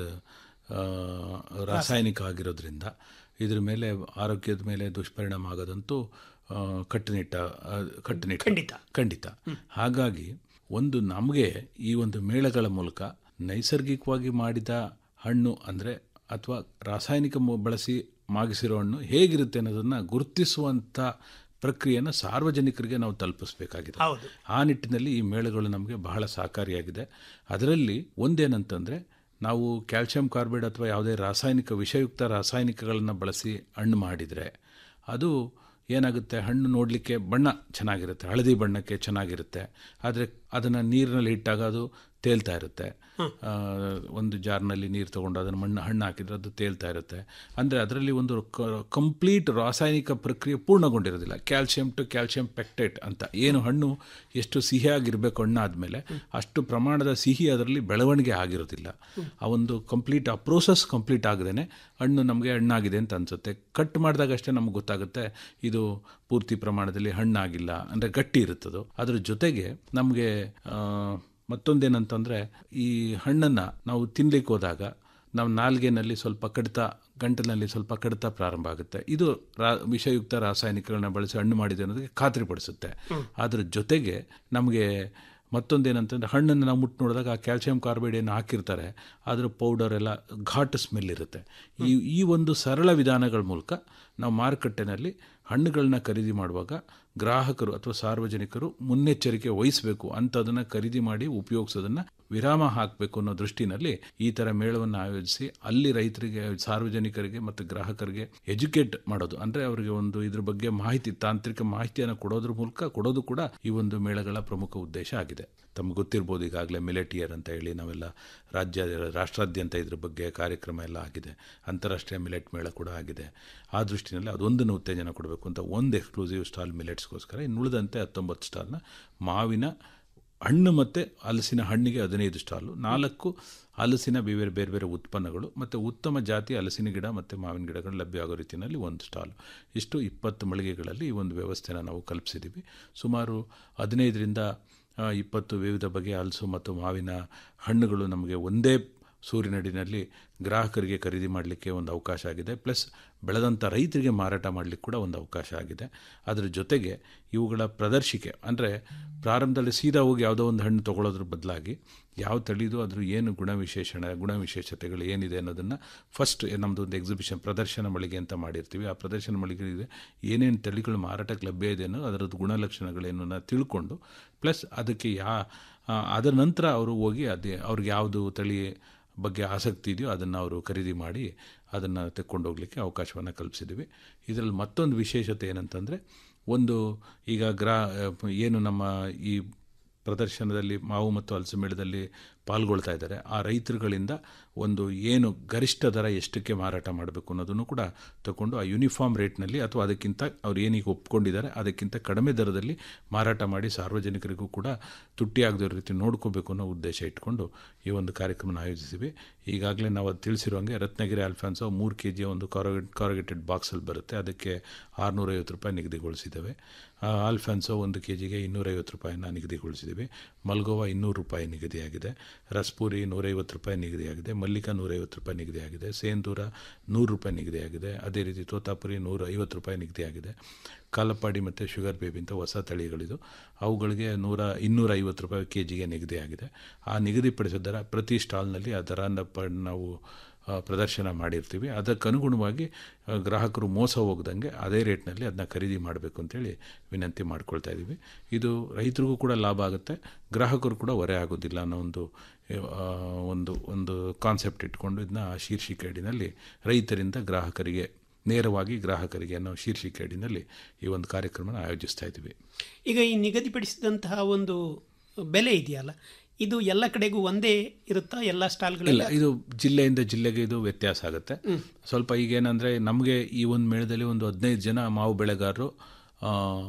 ರಾಸಾಯನಿಕ ಆಗಿರೋದ್ರಿಂದ ಇದ್ರ ಮೇಲೆ ಆರೋಗ್ಯದ ಮೇಲೆ ದುಷ್ಪರಿಣಾಮ ಆಗೋದಂತೂ ಆ, ಕಟ್ಟುನಿಟ್ಟ ಆ, ಕಟ್ಟುನಿಟ್ಟ ಖಂಡಿತ. ಖಂಡಿತ ಹಾಗಾಗಿ ಒಂದು ನಮಗೆ ಈ ಒಂದು ಮೇಳಗಳ ಮೂಲಕ ನೈಸರ್ಗಿಕವಾಗಿ ಮಾಡಿದ ಹಣ್ಣು ಅಂದರೆ ಅಥವಾ ರಾಸಾಯನಿಕ ಮು- ಬಳಸಿ ಮಾಗಿಸಿರೋ ಹಣ್ಣು ಹೇಗಿರುತ್ತೆ ಅನ್ನೋದನ್ನು ಗುರುತಿಸುವಂಥ ಪ್ರಕ್ರಿಯೆಯನ್ನು ಸಾರ್ವಜನಿಕರಿಗೆ ನಾವು ತಲುಪಿಸಬೇಕಾಗಿದೆ ಹೌದು ಆ ನಿಟ್ಟಿನಲ್ಲಿ ಈ ಮೇಳಗಳು ನಮಗೆ ಬಹಳ ಸಹಕಾರಿಯಾಗಿದೆ ಅದರಲ್ಲಿ ಒಂದೇನಂತಂದರೆ ನಾವು ಕ್ಯಾಲ್ಸಿಯಂ ಕಾರ್ಬೈಡ್ ಅಥವಾ ಯಾವುದೇ ರಾಸಾಯನಿಕ ವಿಷಯುಕ್ತ ರಾಸಾಯನಿಕಗಳನ್ನು ಬಳಸಿ ಹಣ್ಣು ಮಾಡಿದರೆ ಅದು ಏನಾಗುತ್ತೆ ಹಣ್ಣು ನೋಡಲಿಕ್ಕೆ ಬಣ್ಣ ಚೆನ್ನಾಗಿರುತ್ತೆ ಹಳದಿ ಬಣ್ಣಕ್ಕೆ ಚೆನ್ನಾಗಿರುತ್ತೆ ಆದರೆ ಅದನ್ನು ನೀರಿನಲ್ಲಿ ಇಟ್ಟಾಗ ಅದು ತೇಲ್ತಾ ಇರುತ್ತೆ ಆ, ಒಂದು ಜಾರ್ನಲ್ಲಿ ನೀರು ತೊಗೊಂಡು ಅದನ್ನು ಮಣ್ಣು ಹಣ್ಣು ಹಾಕಿದ್ರೆ ಅದು ತೇಲ್ತಾ ಇರುತ್ತೆ ಅಂದರೆ ಅದರಲ್ಲಿ ಒಂದು ಕಂಪ್ಲೀಟ್ ರಾಸಾಯನಿಕ ಪ್ರಕ್ರಿಯೆ ಪೂರ್ಣಗೊಂಡಿರೋದಿಲ್ಲ ಕ್ಯಾಲ್ಸಿಯಂ ಟು ಕ್ಯಾಲ್ಸಿಯಂ ಪೆಕ್ಟೇಟ್ ಅಂತ ಏನು ಹಣ್ಣು ಎಷ್ಟು ಸಿಹಿಯಾಗಿರಬೇಕು ಹಣ್ಣು ಆದಮೇಲೆ ಅಷ್ಟು ಪ್ರಮಾಣದ ಸಿಹಿ ಅದರಲ್ಲಿ ಬೆಳವಣಿಗೆ ಆಗಿರೋದಿಲ್ಲ ಆ ಒಂದು ಕಂಪ್ಲೀಟ್ ಆ ಪ್ರೋಸೆಸ್ ಕಂಪ್ಲೀಟ್ ಆಗದೇನೆ ಹಣ್ಣು ನಮಗೆ ಹಣ್ಣಾಗಿದೆ ಅಂತ ಅನಿಸುತ್ತೆ ಕಟ್ ಮಾಡಿದಾಗ ಅಷ್ಟೇ ನಮ್ಗೆ ಗೊತ್ತಾಗುತ್ತೆ ಇದು ಪೂರ್ತಿ ಪ್ರಮಾಣದಲ್ಲಿ ಹಣ್ಣಾಗಿಲ್ಲ ಅಂದರೆ ಗಟ್ಟಿ ಇರುತ್ತದು ಅದ್ರ ಜೊತೆಗೆ ನಮಗೆ ಮತ್ತೊಂದೇನಂತಂದರೆ ಈ ಹಣ್ಣನ್ನು ನಾವು ತಿನ್ಲಿಕ್ಕೆ ಹೋದಾಗ ನಾವು ನಾಲ್ಗೆನಲ್ಲಿ ಸ್ವಲ್ಪ ಕಡಿತ ಗಂಟಲಿನಲ್ಲಿ ಸ್ವಲ್ಪ ಕಡಿತ ಪ್ರಾರಂಭ ಆಗುತ್ತೆ ಇದು ರಾ ವಿಷಯುಕ್ತ ರಾಸಾಯನಿಕಗಳನ್ನ ಬಳಸಿ ಹಣ್ಣು ಮಾಡಿದೆ ಅನ್ನೋದಕ್ಕೆ ಖಾತ್ರಿಪಡಿಸುತ್ತೆ ಅದ್ರ ಜೊತೆಗೆ ನಮಗೆ ಮತ್ತೊಂದೇನಂತಂದರೆ ಹಣ್ಣನ್ನು ನಾವು ಮುಟ್ಟು ನೋಡಿದಾಗ ಆ ಕ್ಯಾಲ್ಸಿಯಂ ಕಾರ್ಬೈಡ್ ಏನು ಹಾಕಿರ್ತಾರೆ ಅದರ ಪೌಡರ್ ಎಲ್ಲ ಘಾಟ್ ಸ್ಮೆಲ್ ಇರುತ್ತೆ ಈ ಈ ಒಂದು ಸರಳ ವಿಧಾನಗಳ ಮೂಲಕ ನಾವು ಮಾರುಕಟ್ಟೆನಲ್ಲಿ ಹಣ್ಣುಗಳನ್ನ ಖರೀದಿ ಮಾಡುವಾಗ ಗ್ರಾಹಕರು ಅಥವಾ ಸಾರ್ವಜನಿಕರು ಮುನ್ನೆಚ್ಚರಿಕೆ ವಹಿಸಬೇಕು ಅಂಥದನ್ನು ಖರೀದಿ ಮಾಡಿ ಉಪಯೋಗಿಸೋದನ್ನು ವಿರಾಮ ಹಾಕಬೇಕು ಅನ್ನೋ ದೃಷ್ಟಿನಲ್ಲಿ ಈ ಥರ ಮೇಳವನ್ನು ಆಯೋಜಿಸಿ ಅಲ್ಲಿ ರೈತರಿಗೆ ಸಾರ್ವಜನಿಕರಿಗೆ ಮತ್ತು ಗ್ರಾಹಕರಿಗೆ ಎಜುಕೇಟ್ ಮಾಡೋದು ಅಂದರೆ ಅವರಿಗೆ ಒಂದು ಇದ್ರ ಬಗ್ಗೆ ಮಾಹಿತಿ ತಾಂತ್ರಿಕ ಮಾಹಿತಿಯನ್ನು ಕೊಡೋದ್ರ ಮೂಲಕ ಕೊಡೋದು ಕೂಡ ಈ ಒಂದು ಮೇಳಗಳ ಪ್ರಮುಖ ಉದ್ದೇಶ ಆಗಿದೆ ತಮ್ಗೆ ಗೊತ್ತಿರ್ಬೋದು ಈಗಾಗಲೇ ಮಿಲೆಟಿಯರ್ ಅಂತ ಹೇಳಿ ನಾವೆಲ್ಲ ರಾಜ್ಯ ರಾಷ್ಟ್ರಾದ್ಯಂತ ಇದ್ರ ಬಗ್ಗೆ ಕಾರ್ಯಕ್ರಮ ಎಲ್ಲ ಆಗಿದೆ ಅಂತಾರಾಷ್ಟ್ರೀಯ ಮಿಲೆಟ್ ಮೇಳ ಕೂಡ ಆಗಿದೆ ಆ ದೃಷ್ಟಿನಲ್ಲಿ ಅದೊಂದನ್ನು ಉತ್ತೇಜನ ಕೊಡಬೇಕು ಅಂತ ಒಂದು ಎಕ್ಸ್ಕ್ಲೂಸಿವ್ ಸ್ಟಾಲ್ ಮಿಲೆಟ್ಸ್ಗೋಸ್ಕರ ಇನ್ನುಳಿದಂತೆ ಹತ್ತೊಂಬತ್ತು ಸ್ಟಾಲ್ನ ಮಾವಿನ ಹಣ್ಣು ಮತ್ತು ಹಲಸಿನ ಹಣ್ಣಿಗೆ ಹದಿನೈದು ಸ್ಟಾಲು ನಾಲ್ಕು ಹಲಸಿನ ಬೇರೆ ಬೇರೆ ಬೇರೆ ಉತ್ಪನ್ನಗಳು ಮತ್ತು ಉತ್ತಮ ಜಾತಿ ಹಲಸಿನ ಗಿಡ ಮತ್ತು ಮಾವಿನ ಗಿಡಗಳು ಲಭ್ಯ ಆಗೋ ರೀತಿಯಲ್ಲಿ ಒಂದು ಸ್ಟಾಲು ಇಷ್ಟು ಇಪ್ಪತ್ತು ಮಳಿಗೆಗಳಲ್ಲಿ ಈ ಒಂದು ವ್ಯವಸ್ಥೆನ ನಾವು ಕಲ್ಪಿಸಿದ್ದೀವಿ ಸುಮಾರು ಹದಿನೈದರಿಂದ ಆ, ಇಪ್ಪತ್ತು ವಿವಿಧ ಬಗೆಯ ಹಲಸು ಮತ್ತು ಮಾವಿನ ಹಣ್ಣುಗಳು ನಮಗೆ ಒಂದೇ ಸೂರ್ಯನಡಿನಲ್ಲಿ ಗ್ರಾಹಕರಿಗೆ ಖರೀದಿ ಮಾಡಲಿಕ್ಕೆ ಒಂದು ಅವಕಾಶ ಆಗಿದೆ ಪ್ಲಸ್ ಬೆಳೆದಂಥ ರೈತರಿಗೆ ಮಾರಾಟ ಮಾಡಲಿಕ್ಕೆ ಕೂಡ ಒಂದು ಅವಕಾಶ ಆಗಿದೆ ಅದರ ಜೊತೆಗೆ ಇವುಗಳ ಪ್ರದರ್ಶಿಕೆ ಅಂದರೆ ಪ್ರಾರಂಭದಲ್ಲಿ ಸೀದಾ ಹೋಗಿ ಯಾವುದೋ ಒಂದು ಹಣ್ಣು ತೊಗೊಳೋದ್ರ ಬದಲಾಗಿ ಯಾವ ತಳಿದು ಅದ್ರ ಏನು ಗುಣವಿಶೇಷಣ ಗುಣವಿಶೇಷತೆಗಳು ಏನಿದೆ ಅನ್ನೋದನ್ನು ಫಸ್ಟ್ ನಮ್ಮದು ಒಂದು ಎಕ್ಸಿಬಿಷನ್ ಪ್ರದರ್ಶನ ಮಳಿಗೆ ಅಂತ ಮಾಡಿರ್ತೀವಿ ಆ ಪ್ರದರ್ಶನ ಮಳಿಗೆಗೆ ಏನೇನು ತಳಿಗಳು ಮಾರಾಟಕ್ಕೆ ಲಭ್ಯ ಇದೆ ಅನ್ನೋ ಅದರದ್ದು ಗುಣಲಕ್ಷಣಗಳೇನು ಅನ್ನೋ ತಿಳ್ಕೊಂಡು ಪ್ಲಸ್ ಅದಕ್ಕೆ ಯಾ ಆ, ಅದರ ನಂತರ ಅವರು ಹೋಗಿ ಅದೇ ಅವ್ರಿಗೆ ಯಾವುದು ತಳಿ ಬಗ್ಗೆ ಆಸಕ್ತಿ ಇದೆಯೋ ಅದನ್ನು ಅವರು ಖರೀದಿ ಮಾಡಿ ಅದನ್ನು ತೆಕ್ಕೊಂಡು ಹೋಗಲಿಕ್ಕೆ ಅವಕಾಶವನ್ನು ಕಲ್ಪಿಸಿದ್ದೀವಿ ಇದರಲ್ಲಿ ಮತ್ತೊಂದು ವಿಶೇಷತೆ ಏನಂತಂದರೆ ಒಂದು ಈಗ ಗ್ರಾ ಏನು ನಮ್ಮ ಈ ಪ್ರದರ್ಶನದಲ್ಲಿ ಮಾವು ಮತ್ತು ಹಲಸು ಪಾಲ್ಗೊಳ್ತಾ ಇದ್ದಾರೆ ಆ ರೈತರುಗಳಿಂದ ಒಂದು ಏನು ಗರಿಷ್ಠ ದರ ಎಷ್ಟಕ್ಕೆ ಮಾರಾಟ ಮಾಡಬೇಕು ಅನ್ನೋದನ್ನು ಕೂಡ ತಗೊಂಡು ಆ ಯೂನಿಫಾರ್ಮ್ ರೇಟ್ನಲ್ಲಿ ಅಥವಾ ಅದಕ್ಕಿಂತ ಅವ್ರು ಏನೀಗ ಒಪ್ಕೊಂಡಿದ್ದಾರೆ ಅದಕ್ಕಿಂತ ಕಡಿಮೆ ದರದಲ್ಲಿ ಮಾರಾಟ ಮಾಡಿ ಸಾರ್ವಜನಿಕರಿಗೂ ಕೂಡ ತುಟ್ಟಿ ಆಗದ ರೀತಿ ನೋಡ್ಕೋಬೇಕು ಅನ್ನೋ ಉದ್ದೇಶ ಇಟ್ಕೊಂಡು ಈ ಒಂದು ಕಾರ್ಯಕ್ರಮನ ಆಯೋಜಿಸಿವಿ ಈಗಾಗಲೇ ನಾವು ಅದು ತಿಳಿಸಿರುವಂಗೆ ರತ್ನಗಿರಿ ಅಲ್ಫಾನ್ಸೋ ಮೂರು ಕೆ ಜಿಯ ಒಂದು ಕಾರೋಗೆ ಕಾರೋಗೇಟೆಡ್ ಬಾಕ್ಸಲ್ಲಿ ಬರುತ್ತೆ ಅದಕ್ಕೆ ಆರುನೂರೈವತ್ತು ರೂಪಾಯಿ ನಿಗದಿಗೊಳಿಸಿದ್ದೇವೆ ಆಲ್ಫಾನ್ಸೋ ಒಂದು ಕೆ ಜಿಗೆ ಇನ್ನೂರೈವತ್ತು ರೂಪಾಯಿನ ನಿಗದಿಗೊಳಿಸಿದ್ದೀವಿ ಮಲ್ಗೋವಾ ಇನ್ನೂರು ರೂಪಾಯಿ ನಿಗದಿಯಾಗಿದೆ ರಸ್ಪೂರಿ ನೂರೈವತ್ತು ರೂಪಾಯಿ ನಿಗದಿಯಾಗಿದೆ ಮಲ್ಲಿಕಾ ನೂರೈವತ್ತು ರೂಪಾಯಿ ನಿಗದಿಯಾಗಿದೆ ಸೇಂದೂರ ನೂರು ರೂಪಾಯಿ ನಿಗದಿಯಾಗಿದೆ ಅದೇ ರೀತಿ ತೋತಾಪುರಿ ನೂರ ಐವತ್ತು ರೂಪಾಯಿ ನಿಗದಿಯಾಗಿದೆ ಕಾಲಪ್ಪಾಡಿ ಮತ್ತು ಶುಗರ್ ಬೇಬಿ ಅಂತ ಹೊಸ ತಳಿಗಳಿದು ಅವುಗಳಿಗೆ ನೂರ ಇನ್ನೂರ ಐವತ್ತು ರೂಪಾಯಿ ಕೆ ಜಿಗೆ ನಿಗದಿಯಾಗಿದೆ ಆ ನಿಗದಿಪಡಿಸಿದ ದರ ಪ್ರತಿ ಸ್ಟಾಲ್ನಲ್ಲಿ ಆ ದರನ ಪ ನಾವು ಆ, ಪ್ರದರ್ಶನ ಮಾಡಿರ್ತೀವಿ ಅದಕ್ಕನುಗುಣವಾಗಿ ಆ, ಗ್ರಾಹಕರು ಮೋಸ ಹೋಗ್ದಂಗೆ ಅದೇ ರೇಟ್ನಲ್ಲಿ ಅದನ್ನ ಖರೀದಿ ಮಾಡಬೇಕು ಅಂತೇಳಿ ವಿನಂತಿ ಮಾಡ್ಕೊಳ್ತಾ ಇದ್ದೀವಿ ಇದು ರೈತರಿಗೂ ಕೂಡ ಲಾಭ ಆಗುತ್ತೆ ಗ್ರಾಹಕರು ಕೂಡ ಹೊರೆ ಆಗೋದಿಲ್ಲ ಅನ್ನೋ ಒಂದು ಆ, ಒಂದು ಒಂದು ಕಾನ್ಸೆಪ್ಟ್ ಇಟ್ಕೊಂಡು ಇದನ್ನ ಶೀರ್ಷಿಕೆ ಅಡಿನಲ್ಲಿ ರೈತರಿಂದ ಗ್ರಾಹಕರಿಗೆ ನೇರವಾಗಿ ಗ್ರಾಹಕರಿಗೆ ಅನ್ನೋ ಶೀರ್ಷಿಕೆ ಅಡಿನಲ್ಲಿ ಈ ಒಂದು ಕಾರ್ಯಕ್ರಮನ ಆಯೋಜಿಸ್ತಾ ಇದ್ದೀವಿ ಈಗ ಈ ನಿಗದಿಪಡಿಸಿದಂತಹ ಒಂದು ಬೆಲೆ ಇದೆಯಲ್ಲ ಇದು ಎಲ್ಲ ಕಡೆಗೂ ಒಂದೇ ಇರುತ್ತಾ ಎಲ್ಲ ಇಲ್ಲ ಸ್ಟಾಲ್ಗಳಲ್ಲಿ ಇದು ಜಿಲ್ಲೆಯಿಂದ ಜಿಲ್ಲೆಗೆ ಇದು ವ್ಯತ್ಯಾಸ ಆಗುತ್ತೆ ಸ್ವಲ್ಪ ಈಗ ಏನಂದರೆ ನಮಗೆ ಈ ಒಂದು ಮೇಳದಲ್ಲಿ ಒಂದು ಹದಿನೈದು ಜನ ಮಾವು ಬೆಳೆಗಾರರು ಆ,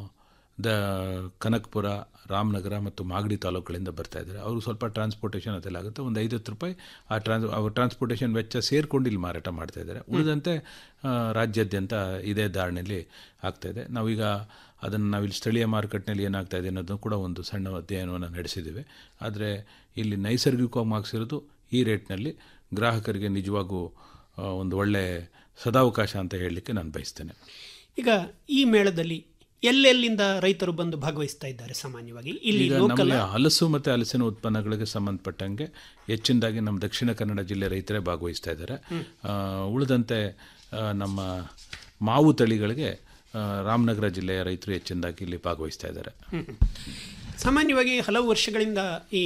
ದ ಕನಕಪುರ ರಾಮನಗರ ಮತ್ತು ಮಾಗಡಿ ತಾಲೂಕುಗಳಿಂದ ಬರ್ತಾ ಇದ್ದಾರೆ ಅವರು ಸ್ವಲ್ಪ ಟ್ರಾನ್ಸ್ಪೋರ್ಟೇಷನ್ ಅದೆಲ್ಲ ಆಗುತ್ತೆ ಒಂದು ಐವತ್ತು ರೂಪಾಯಿ ಆ ಟ್ರಾನ್ಸ್ ಅವ್ರ ಟ್ರಾನ್ಸ್ಪೋರ್ಟೇಷನ್ ವೆಚ್ಚ ಸೇರಿಕೊಂಡು ಇಲ್ಲಿ ಮಾರಾಟ ಮಾಡ್ತಾ ಇದ್ದಾರೆ ಉಳಿದಂತೆ ಆ, ರಾಜ್ಯಾದ್ಯಂತ ಇದೇ ಧಾರಣೆಯಲ್ಲಿ ಆಗ್ತಾ ಇದೆ ನಾವೀಗ ಅದನ್ನು ನಾವಿಲ್ಲಿ ಸ್ಥಳೀಯ ಮಾರುಕಟ್ಟೆಯಲ್ಲಿ ಏನಾಗ್ತಾ ಇದೆ ಅನ್ನೋದನ್ನು ಕೂಡ ಒಂದು ಸಣ್ಣ ಅಧ್ಯಯನವನ್ನು ನಡೆಸಿದ್ದೀವಿ ಆದರೆ ಇಲ್ಲಿ ನೈಸರ್ಗಿಕವಾಗಿ ಮಾರ್ಕ್ಸಿರೋದು ಈ ರೇಟ್ನಲ್ಲಿ ಗ್ರಾಹಕರಿಗೆ ನಿಜವಾಗೂ ಆ, ಒಂದು ಒಳ್ಳೆ ಸದಾವಕಾಶ ಅಂತ ಹೇಳಲಿಕ್ಕೆ ನಾನು ಬಯಸ್ತೇನೆ ಈಗ ಈ ಮೇಳದಲ್ಲಿ ಎಲ್ಲೆಲ್ಲಿಂದ ರೈತರು ಬಂದು ಭಾಗವಹಿಸ್ತಾ ಇದ್ದಾರೆ ಸಾಮಾನ್ಯವಾಗಿ ಇಲ್ಲಿ ಈಗ ಲೋಕಲ್ ನಮಗೆ ಹಲಸು ಮತ್ತು ಹಲಸಿನ ಉತ್ಪನ್ನಗಳಿಗೆ ಸಂಬಂಧಪಟ್ಟಂಗೆ ಹೆಚ್ಚಿನದಾಗಿ ನಮ್ಮ ದಕ್ಷಿಣ ಕನ್ನಡ ಜಿಲ್ಲೆ ರೈತರೇ ಭಾಗವಹಿಸ್ತಾ ಇದ್ದಾರೆ ಹ್ಮ್. ಆ, ಉಳಿದಂತೆ ಆ, ನಮ್ಮ ಮಾವು ತಳಿಗಳಿಗೆ ಆ, ರಾಮನಗರ ಜಿಲ್ಲೆಯ ರೈತರು ಹೆಚ್ಚಿನದಾಗಿ ಇಲ್ಲಿ ಭಾಗವಹಿಸ್ತಾ ಇದ್ದಾರೆ ಹ್ಮ್. ಸಾಮಾನ್ಯವಾಗಿ ಹಲವು ವರ್ಷಗಳಿಂದ ಈ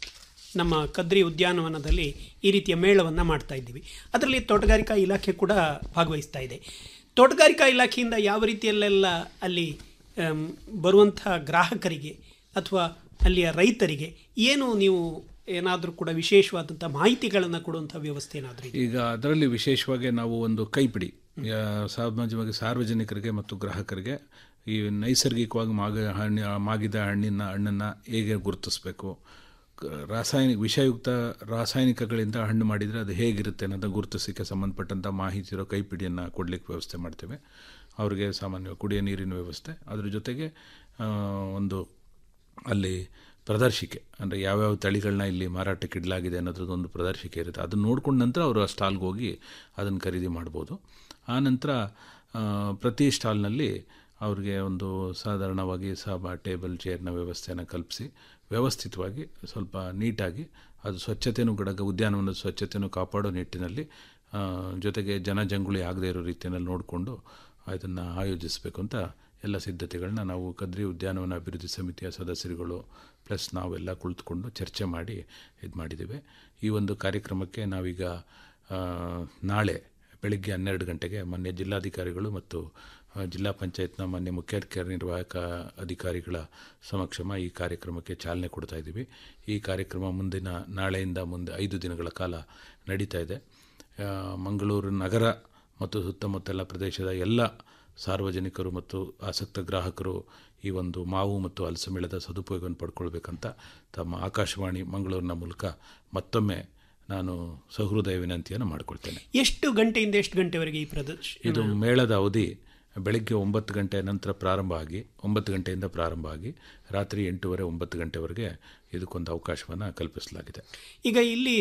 ನಮ್ಮ ಕದ್ರಿ ಉದ್ಯಾನವನದಲ್ಲಿ ಈ ರೀತಿಯ ಮೇಳವನ್ನು ಮಾಡ್ತಾ ಇದ್ದೀವಿ ಅದರಲ್ಲಿ ತೋಟಗಾರಿಕಾ ಇಲಾಖೆ ಕೂಡ ಭಾಗವಹಿಸ್ತಾ ಇದೆ ತೋಟಗಾರಿಕಾ ಇಲಾಖೆಯಿಂದ ಯಾವ ರೀತಿಯಲ್ಲೆಲ್ಲ ಅಲ್ಲಿ ಆಮ್, ಬರುವಂಥ ಗ್ರಾಹಕರಿಗೆ ಅಥವಾ ಅಲ್ಲಿಯ ರೈತರಿಗೆ ಏನು ನೀವು ಏನಾದರೂ ಕೂಡ ವಿಶೇಷವಾದಂಥ ಮಾಹಿತಿಗಳನ್ನು ಕೊಡುವಂಥ ವ್ಯವಸ್ಥೆ ಏನಾದರೂ ಇದೆ ಈಗ ಅದರಲ್ಲಿ ವಿಶೇಷವಾಗಿ ನಾವು ಒಂದು ಕೈಪಿಡಿ ಯಾ- ಸಾಮಾನ್ಯವಾಗಿ ಸಾರ್ವಜನಿಕರಿಗೆ ಮತ್ತು ಗ್ರಾಹಕರಿಗೆ ಈ ನೈಸರ್ಗಿಕವಾಗಿ ಮಾಗ ಹಣ್ಣು ಮಾಗಿದ ಹಣ್ಣಿನ ಹಣ್ಣನ್ನು ಹೇಗೆ ಗುರುತಿಸಬೇಕು ಕ- ರಾಸಾಯನಿಕ ವಿಷಯುಕ್ತ ರಾಸಾಯನಿಕಗಳಿಂದ ಹಣ್ಣು ಮಾಡಿದರೆ ಅದು ಹೇಗಿರುತ್ತೆ ಅನ್ನೋದನ್ನು ಗುರುತಿಸಲಿಕ್ಕೆ ಸಂಬಂಧಪಟ್ಟಂಥ ಮಾಹಿತಿ ಇರೋ ಕೈಪಿಡಿಯನ್ನು ಕೊಡಲಿಕ್ಕೆ ವ್ಯವಸ್ಥೆ ಮಾಡ್ತೇವೆ ಅವರಿಗೆ ಸಾಮಾನ್ಯವಾಗಿ ಕುಡಿಯೋ ನೀರಿನ ವ್ಯವಸ್ಥೆ ಅದ್ರ ಜೊತೆಗೆ ಆ, ಒಂದು ಅಲ್ಲಿ ಪ್ರದರ್ಶಿಕೆ ಅಂದರೆ ಯಾವ್ಯಾವ ತಳಿಗಳನ್ನ ಇಲ್ಲಿ ಮಾರಾಟಕ್ಕೆ ಇಡಲಾಗಿದೆ ಅನ್ನೋದ್ರದ್ದು ಒಂದು ಪ್ರದರ್ಶಿಕೆ ಇರುತ್ತೆ ಅದನ್ನು ನೋಡ್ಕೊಂಡ ನಂತರ ಅವರು ಆ ಸ್ಟಾಲ್ಗೆ ಹೋಗಿ ಅದನ್ನು ಖರೀದಿ ಮಾಡ್ಬೋದು ಆ ನಂತರ ಆ, ಪ್ರತಿ ಸ್ಟಾಲ್ನಲ್ಲಿ ಅವ್ರಿಗೆ ಒಂದು ಸಾಧಾರಣವಾಗಿ ಸಾಬ ಟೇಬಲ್ ಚೇರ್ನ ವ್ಯವಸ್ಥೆಯನ್ನು ಕಲ್ಪಿಸಿ ವ್ಯವಸ್ಥಿತವಾಗಿ ಸ್ವಲ್ಪ ನೀಟಾಗಿ ಅದು ಸ್ವಚ್ಛತೆಯೂ ಗಡಗ ಉದ್ಯಾನವನದ ಸ್ವಚ್ಛತೆಯೂ ಕಾಪಾಡೋ ನಿಟ್ಟಿನಲ್ಲಿ ಆ, ಜೊತೆಗೆ ಜನಜಂಗುಳಿ ಆಗದೇ ಇರೋ ರೀತಿಯಲ್ಲಿ ನೋಡಿಕೊಂಡು ಅದನ್ನು ಆಯೋಜಿಸಬೇಕು ಅಂತ ಎಲ್ಲ ಸಿದ್ಧತೆಗಳನ್ನ ನಾವು ಕದ್ರಿ ಉದ್ಯಾನವನ ಅಭಿವೃದ್ಧಿ ಸಮಿತಿಯ ಸದಸ್ಯರುಗಳು ಪ್ಲಸ್ ನಾವೆಲ್ಲ ಕುಳಿತುಕೊಂಡು ಚರ್ಚೆ ಮಾಡಿ ಇದು ಮಾಡಿದ್ದೇವೆ ಈ ಒಂದು ಕಾರ್ಯಕ್ರಮಕ್ಕೆ ನಾವೀಗ ಆ, ನಾಳೆ ಬೆಳಿಗ್ಗೆ ಹನ್ನೆರಡು ಗಂಟೆಗೆ ಮೊನ್ನೆ ಜಿಲ್ಲಾಧಿಕಾರಿಗಳು ಮತ್ತು ಆ, ಜಿಲ್ಲಾ ಪಂಚಾಯತ್ನ ಮೊನ್ನೆ ಮುಖ್ಯ ಕಾರ್ಯನಿರ್ವಾಹಕ ಅಧಿಕಾರಿಗಳ ಸಮಕ್ಷಮ ಈ ಕಾರ್ಯಕ್ರಮಕ್ಕೆ ಚಾಲನೆ ಕೊಡ್ತಾ ಇದ್ದೀವಿ ಈ ಕಾರ್ಯಕ್ರಮ ಮುಂದಿನ ನಾಳೆಯಿಂದ ಮುಂದೆ ಐದು ದಿನಗಳ ಕಾಲ ನಡೀತಾ ಇದೆ ಆ, ಮಂಗಳೂರು ನಗರ ಮತ್ತು ಸುತ್ತಮುತ್ತಲ ಪ್ರದೇಶದ ಎಲ್ಲ ಸಾರ್ವಜನಿಕರು ಮತ್ತು ಆಸಕ್ತ ಗ್ರಾಹಕರು ಈ ಒಂದು ಮಾವು ಮತ್ತು ಹಲಸು ಮೇಳದ ಸದುಪಯೋಗವನ್ನು ಪಡ್ಕೊಳ್ಬೇಕಂತ ತಮ್ಮ ಆಕಾಶವಾಣಿ ಮಂಗಳೂರಿನ ಮೂಲಕ ಮತ್ತೊಮ್ಮೆ ನಾನು ಸಹೃದಯ ವಿನಂತಿಯನ್ನು ಮಾಡಿಕೊಳ್ತೇನೆ ಎಷ್ಟು ಗಂಟೆಯಿಂದ ಎಷ್ಟು ಗಂಟೆವರೆಗೆ ಈ ಪ್ರದರ್ಶನ ಇದು ಮೇಳದ ಅವಧಿ ಬೆಳಗ್ಗೆ ಒಂಬತ್ತು ಗಂಟೆ ನಂತರ ಪ್ರಾರಂಭ ಆಗಿ ಒಂಬತ್ತು ಗಂಟೆಯಿಂದ ಪ್ರಾರಂಭ ಆಗಿ ರಾತ್ರಿ ಎಂಟೂವರೆ ಒಂಬತ್ತು ಗಂಟೆವರೆಗೆ ಇದಕ್ಕೊಂದು ಅವಕಾಶವನ್ನು ಕಲ್ಪಿಸಲಾಗಿದೆ ಈಗ ಇಲ್ಲಿ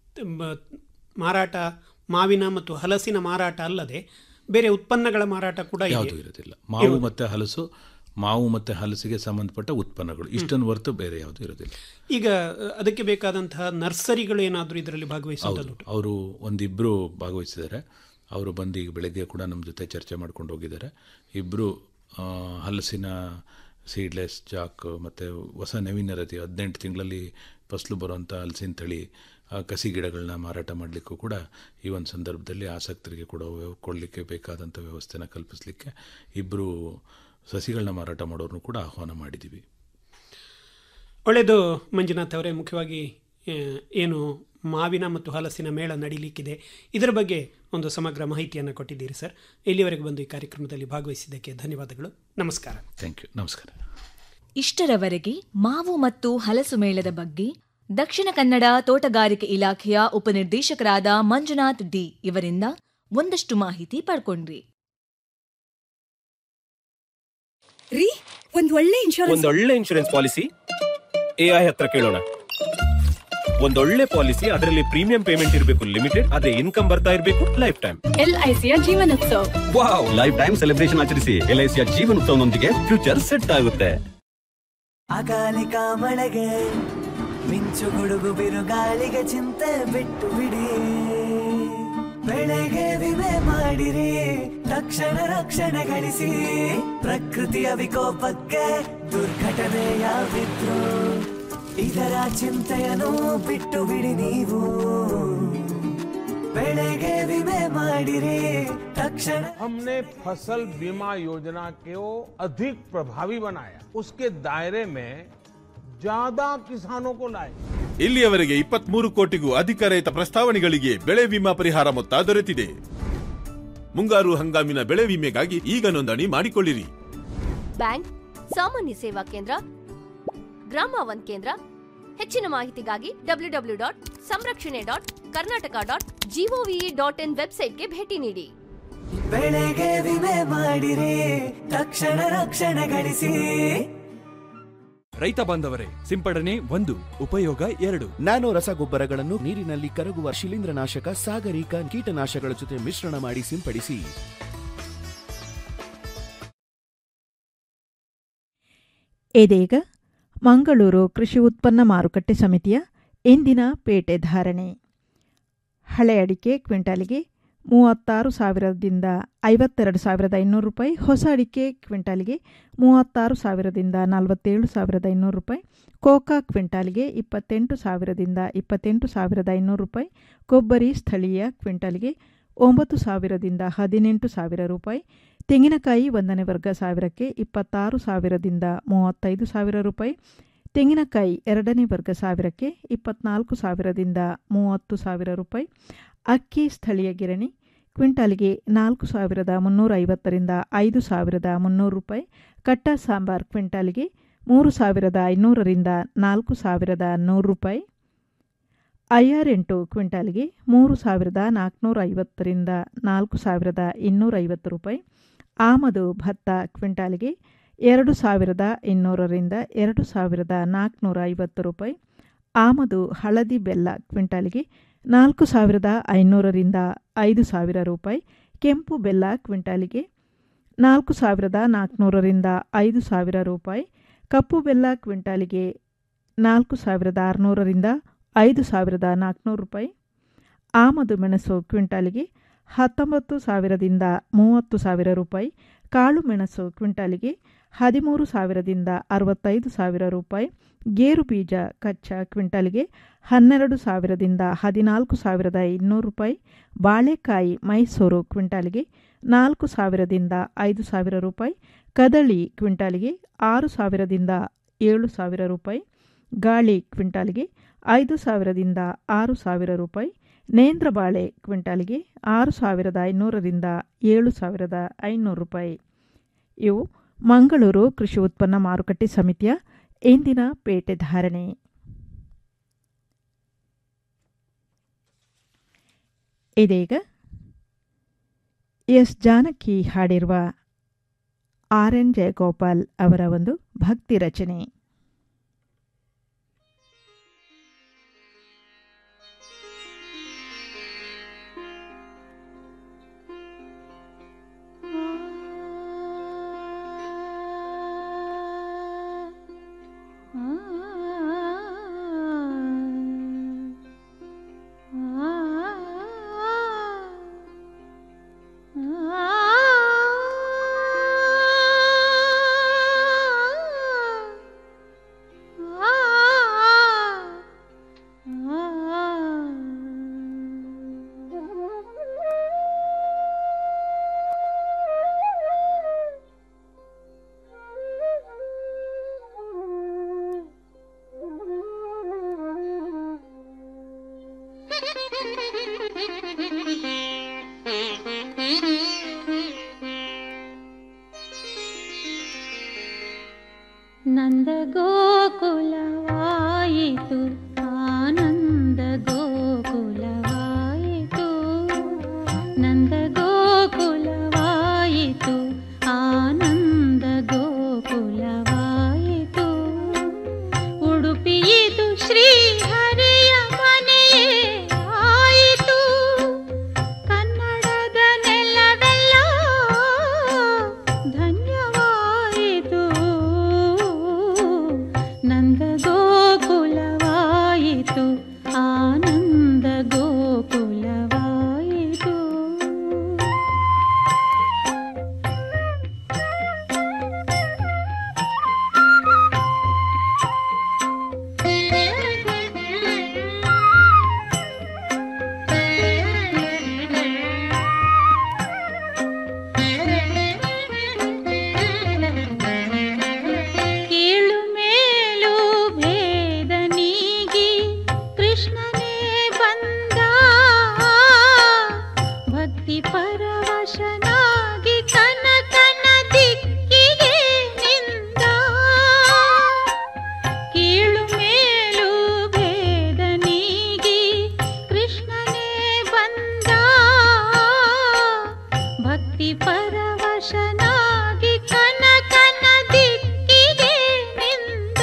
ಮ- ಮಾರಾಟ ಮಾವಿನ ಮತ್ತು ಹಲಸಿನ ಮಾರಾಟ ಅಲ್ಲದೆ ಬೇರೆ ಉತ್ಪನ್ನಗಳ ಮಾರಾಟ ಕೂಡ ಇದೆ ಯಾವುದು ಇರೋದಿಲ್ಲ ಮಾವು ಮತ್ತು ಹಲಸು ಮಾವು ಮತ್ತು ಹಲಸಿಗೆ ಸಂಬಂಧಪಟ್ಟ ಉತ್ಪನ್ನಗಳು ಇಷ್ಟನ್ನು ಹೊರತು ಬೇರೆ ಯಾವುದು ಇರೋದಿಲ್ಲ ಈಗ ಅ, ಅದಕ್ಕೆ ಬೇಕಾದಂತಹ ನರ್ಸರಿಗಳು ಏನಾದರೂ ಇದರಲ್ಲಿ ಹೌದು ಭಾಗವಹಿಸುತ್ತದೆ ಅವರು ಒಂದಿಬ್ಬರು ಭಾಗವಹಿಸಿದ್ದಾರೆ ಅವರು ಬಂದು ಈಗ ಬೆಳಗ್ಗೆ ಕೂಡ ನಮ್ಮ ಜೊತೆ ಚರ್ಚೆ ಮಾಡ್ಕೊಂಡು ಹೋಗಿದ್ದಾರೆ ಇಬ್ಬರು ಹಲಸಿನ ಸೀಡ್ಲೆಸ್ ಜಾಕ್ ಮತ್ತು ಹೊಸ ನವೀನ ರೀತಿ ಹದಿನೆಂಟು ತಿಂಗಳಲ್ಲಿ ಫಸಲು ಬರುವಂಥ ಹಲಸಿನ ತಳಿ ಆ, ಕಸಿ ಗಿಡಗಳನ್ನ ಮಾರಾಟ ಮಾಡಲಿಕ್ಕೂ ಕೂಡ ಈ ಒಂದು ಸಂದರ್ಭದಲ್ಲಿ ಆಸಕ್ತರಿಗೆ ಕೂಡ ವ್ಯವ- ಕೊಡಲಿಕ್ಕೆ ಬೇಕಾದಂಥ ವ್ಯವಸ್ಥೆನ ಕಲ್ಪಿಸಲಿಕ್ಕೆ ಇಬ್ಬರು ಸಸಿಗಳನ್ನ ಮಾರಾಟ ಮಾಡೋರನ್ನು ಕೂಡ ಆಹ್ವಾನ ಮಾಡಿದ್ದೀವಿ ಒಳ್ಳೆಯದು ಮಂಜುನಾಥ್ ಅವರೇ ಮುಖ್ಯವಾಗಿ ಆ, ಏನು ಮಾವಿನ ಮತ್ತು ಹಲಸಿನ ಮೇಳ ನಡೀಲಿಕ್ಕಿದೆ ಇದರ ಬಗ್ಗೆ ಒಂದು ಸಮಗ್ರ ಮಾಹಿತಿಯನ್ನು ಕೊಟ್ಟಿದ್ದೀರಿ ಸರ್ ಇಲ್ಲಿವರೆಗೆ ಬಂದು ಈ ಕಾರ್ಯಕ್ರಮದಲ್ಲಿ ಭಾಗವಹಿಸಿದ್ದಕ್ಕೆ ಧನ್ಯವಾದಗಳು ನಮಸ್ಕಾರ ಥ್ಯಾಂಕ್ ಯು ನಮಸ್ಕಾರ ಇಷ್ಟರವರೆಗೆ ಮಾವು ಮತ್ತು ಹಲಸು ಮೇಳದ ಬಗ್ಗೆ ದಕ್ಷಿಣ ಕನ್ನಡ ತೋಟಗಾರಿಕೆ ಇಲಾಖೆಯ ಉಪನಿರ್ದೇಶಕರಾದ ಮಂಜುನಾಥ್ ಡಿ ಇವರಿಂದ ಒಂದಷ್ಟು ಮಾಹಿತಿ ಪಡ್ಕೊಂಡ್ರಿ ರೀ ಒಂದ್ ಒಳ್ಳೆ ಇನ್ಶೂರೆನ್ಸ್ ಒಂದೊಳ್ಳೆ ಇನ್ಶೂರೆನ್ಸ್ ಪಾಲಿಸಿ ಎಐ ಹತ್ರ ಕೇಳೋಣ ಒಂದೊಳ್ಳೆ ಪಾಲಿಸಿ ಅದರಲ್ಲಿ ಪ್ರೀಮಿಯಂ ಪೇಮೆಂಟ್ ಇರಬೇಕು ಲಿಮಿಟೆಡ್ ಅದೇ ಇನ್ಕಮ್ ಬರ್ತಾ ಇರಬೇಕು ಲೈಫ್ ಟೈಮ್ ಎಲ್ಐಸಿಯ Jeevanotsava wow life time celebration ಆಚರಿಸಿ ಎಲ್ಐಸಿಯ ಜೀವನೋತ್ಸವನೊಂದಿಗೆ ಫ್ಯೂಚರ್ ಸೆಟ್ ಆಗುತ್ತೆ ಅಕಾಲಿಕ ಮಳೆಗೆ ಮಿಂಚು ಗುಡುಗು ಬಿರುಗಾಳಿಗೆ ಚಿಂತೆ ಬಿಟ್ಟು ಬಿಡಿ ಬೆಳೆಗೆ ವಿಮೆ ಮಾಡಿರಿ ತಕ್ಷಣ ರಕ್ಷಣೆ ಗಳಿಸಿ ಪ್ರಕೃತಿಯ ವಿಕೋಪಕ್ಕೆ ದುರ್ಘಟನೆಯಾಗಿದ್ರು ಇದರ ಚಿಂತೆಯನ್ನು ಬಿಟ್ಟು ಬಿಡಿ ನೀವು ಬೆಳೆಗೆ ವಿಮೆ ಮಾಡಿರಿ ತಕ್ಷಣ हमने फसल बीमा योजना को अधिक प्रभावी बनाया उसके दायरे में ज्यादा किसानों को लाए ಇಲ್ಲಿಯವರೆಗೆ ಇಪ್ಪತ್ಮೂರು ಕೋಟಿಗೂ ಅಧಿಕ ರೈತ ಪ್ರಸ್ತಾವನೆಗಳಿಗೆ ಬೆಳೆ ವಿಮಾ ಪರಿಹಾರ ಮೊತ್ತ ದೊರೆತಿದೆ ಮುಂಗಾರು ಹಂಗಾಮಿನ ಬೆಳೆ ವಿಮೆಗಾಗಿ ಈಗ ನೋಂದಣಿ ಮಾಡಿಕೊಳ್ಳಿರಿ ಬ್ಯಾಂಕ್ ಸಾಮಾನ್ಯ ಸೇವಾ ಕೇಂದ್ರ ಗ್ರಾಮ ಒನ್ ಕೇಂದ್ರ ಹೆಚ್ಚಿನ ಮಾಹಿತಿಗಾಗಿ W W dot Samrakshane dot Karnataka dot G O V dot in ವೆಬ್ಸೈಟ್ಗೆ ಭೇಟಿ ನೀಡಿ ಬೆಳೆಗೆ ವಿಮೆ ಮಾಡಿರಿ ತಕ್ಷಣ ರಕ್ಷಣೆ ಗಳಿಸಿ ರೈತ ಬಾಂಧವರೇ ಸಿಂಪಡಣೆ ಒಂದು ಉಪಯೋಗ ಎರಡು ನ್ಯಾನೋ ರಸಗೊಬ್ಬರಗಳನ್ನು ನೀರಿನಲ್ಲಿ ಕರಗುವ ಶಿಲೀಂಧ್ರನಾಶಕ ಸಾಗರಿಕ ಕೀಟನಾಶಕಗಳ ಜೊತೆ ಮಿಶ್ರಣ ಮಾಡಿ ಸಿಂಪಡಿಸಿ ಇದೀಗ ಮಂಗಳೂರು ಕೃಷಿ ಉತ್ಪನ್ನ ಮಾರುಕಟ್ಟೆ ಸಮಿತಿಯ ಇಂದಿನ ಪೇಟೆ ಧಾರಣೆ ಹಳೆ ಅಡಿಕೆ ಕ್ವಿಂಟಾಲಿಗೆ ಮೂವತ್ತಾರು ಸಾವಿರದಿಂದ ಐವತ್ತೆರಡು ಸಾವಿರದ ಐನೂರು ರೂಪಾಯಿ ಹೊಸ ಅಡಿಕೆ ಕ್ವಿಂಟಾಲಿಗೆ ಮೂವತ್ತಾರು ಸಾವಿರದಿಂದ ನಲವತ್ತೇಳು ಸಾವಿರದ ಐನೂರು ರೂಪಾಯಿ ಕೋಕಾ ಕ್ವಿಂಟಾಲಿಗೆ ಇಪ್ಪತ್ತೆಂಟು ಸಾವಿರದಿಂದ ಇಪ್ಪತ್ತೆಂಟು ಸಾವಿರದ ಐನೂರು ರೂಪಾಯಿ ಕೊಬ್ಬರಿ ಸ್ಥಳೀಯ ಕ್ವಿಂಟಾಲಿಗೆ ಒಂಬತ್ತು ಸಾವಿರದಿಂದ ಹದಿನೆಂಟು ಸಾವಿರ ರೂಪಾಯಿ ತೆಂಗಿನಕಾಯಿ ಒಂದನೇ ವರ್ಗ ಸಾವಿರಕ್ಕೆ ಇಪ್ಪತ್ತಾರು ಸಾವಿರದಿಂದ ಮೂವತ್ತೈದು ಸಾವಿರ ರೂಪಾಯಿ ತೆಂಗಿನಕಾಯಿ ಎರಡನೇ ವರ್ಗ ಸಾವಿರಕ್ಕೆ ಇಪ್ಪತ್ನಾಲ್ಕು ಸಾವಿರದಿಂದ ಮೂವತ್ತು ಸಾವಿರ ರೂಪಾಯಿ ಅಕ್ಕಿ ಸ್ಥಳೀಯ ಗಿರಣಿ ಕ್ವಿಂಟಾಲಿಗೆ ನಾಲ್ಕು ಸಾವಿರದ ಮುನ್ನೂರ ಐವತ್ತರಿಂದ ಐದು ಸಾವಿರದ ಮುನ್ನೂರು ರೂಪಾಯಿ ಕಟ್ಟ ಸಾಂಬಾರ್ ಕ್ವಿಂಟಾಲಿಗೆ ಮೂರು ಸಾವಿರದ ಐನೂರರಿಂದ ನಾಲ್ಕು ಸಾವಿರದ ನೂರು ರೂಪಾಯಿ ಐಆರ್ ಎಂಟು ಕ್ವಿಂಟಾಲಿಗೆ ಮೂರು ಸಾವಿರದ ನಾಲ್ಕುನೂರ ಐವತ್ತರಿಂದ ನಾಲ್ಕು ಸಾವಿರದ ಇನ್ನೂರ ಐವತ್ತು ರೂಪಾಯಿ ಆಮದು ಭತ್ತ ಕ್ವಿಂಟಾಲಿಗೆ ಎರಡು ಸಾವಿರದ ಇನ್ನೂರರಿಂದ ಎರಡು ಸಾವಿರದ ನಾಲ್ಕುನೂರ ಐವತ್ತು ರೂಪಾಯಿ ಆಮದು ಹಳದಿ ಬೆಲ್ಲ ಕ್ವಿಂಟಾಲಿಗೆ ನಾಲ್ಕು ಸಾವಿರದ ಐನೂರರಿಂದ ಐದು ಸಾವಿರ ರೂಪಾಯಿ ಕೆಂಪು ಬೆಲ್ಲ ಕ್ವಿಂಟಾಲಿಗೆ ನಾಲ್ಕು ಸಾವಿರದ ನಾಲ್ಕುನೂರರಿಂದ ಐದು ಸಾವಿರ ರೂಪಾಯಿ ಕಪ್ಪು ಬೆಲ್ಲ ಕ್ವಿಂಟಾಲಿಗೆ ನಾಲ್ಕು ಸಾವಿರದ ಆರುನೂರರಿಂದ ಐದು ಸಾವಿರದ ನಾಲ್ಕುನೂರು ರೂಪಾಯಿ ಆಮದು ಮೆಣಸು ಕ್ವಿಂಟಾಲಿಗೆ ಹತ್ತೊಂಬತ್ತು ಸಾವಿರದಿಂದ ಮೂವತ್ತು ಸಾವಿರ ರೂಪಾಯಿ ಕಾಳು ಮೆಣಸು ಕ್ವಿಂಟಾಲಿಗೆ ಹದಿಮೂರು ಸಾವಿರದಿಂದ ಅರವತ್ತೈದು ಸಾವಿರ ರೂಪಾಯಿ ಗೇರು ಬೀಜ ಕಚ್ಚಾ ಕ್ವಿಂಟಾಲಿಗೆ ಹನ್ನೆರಡು ಸಾವಿರದಿಂದ ಹದಿನಾಲ್ಕು ಸಾವಿರದ ಇನ್ನೂರು ರೂಪಾಯಿ ಬಾಳೆಕಾಯಿ ಮೈಸೂರು ಕ್ವಿಂಟಾಲಿಗೆ ನಾಲ್ಕು ಸಾವಿರದಿಂದ ಐದು ಸಾವಿರ ರೂಪಾಯಿ ಕದಳಿ ಕ್ವಿಂಟಾಲಿಗೆ ಆರು ಸಾವಿರದಿಂದ ಏಳು ಸಾವಿರ ರೂಪಾಯಿ ಗಾಳಿ ಕ್ವಿಂಟಾಲಿಗೆ ಐದು ಸಾವಿರದಿಂದ ಆರು ಸಾವಿರ ರೂಪಾಯಿ ನೇಂದ್ರ ಬಾಳೆ ಕ್ವಿಂಟಾಲಿಗೆ ಆರು ಸಾವಿರದ ಐನೂರರಿಂದ ಏಳು ಸಾವಿರದ ಐನೂರು ರೂಪಾಯಿ ಇವು ಮಂಗಳೂರು ಕೃಷಿ ಉತ್ಪನ್ನ ಮಾರುಕಟ್ಟೆ ಸಮಿತಿಯ ಇಂದಿನ ಪೇಟೆ ಧಾರಣೆ ಇದೀಗ ಎಸ್ ಜಾನಕಿ ಹಾಡಿರುವ ಆರ್ ಎನ್ ಜಯಗೋಪಾಲ್ ಅವರ ಒಂದು ಭಕ್ತಿ ರಚನೆ ನಂದ ಗೋಕುಲವಾಯಿತು ಆನಂದ ಗೋಕುಲವಾಯಿತು ನಂದ ಗೋಕುಲವಾಯಿತು ಆನಂದ ಗೋಕುಲವಾಯಿತು ಉಡುಪಿಯಿದು ಶ್ರೀಹರಿಯ ಮನೆಯೇ ಆಯಿತು ಕನ್ನಡದ ನೆಲವೆಲ್ಲ ಧನ್ಯವಾಯಿತು ನಂದ ಗೋಕುಲವಾಯಿತು ಆನಂದ ಗೋಕುಲವಾಯಿತು ಕೀಳು ಮೇಲು ಭೇದ ನೀಗಿ ಕೃಷ್ಣನೇ ಬಂದ ಭಕ್ತಿ ಪರವಶನಾಗಿ ಕನಕನ ದಿಕ್ಕಿಗೆ ನಿಂದ ಕೀಳು ಮೇಲು ಭೇದ ನೀಗಿ ಕೃಷ್ಣನೇ ಬಂದ ಭಕ್ತಿ ಪರವಶನಾಗಿ ಕನಕನ ದಿಕ್ಕಿಗೆ ನಿಂದ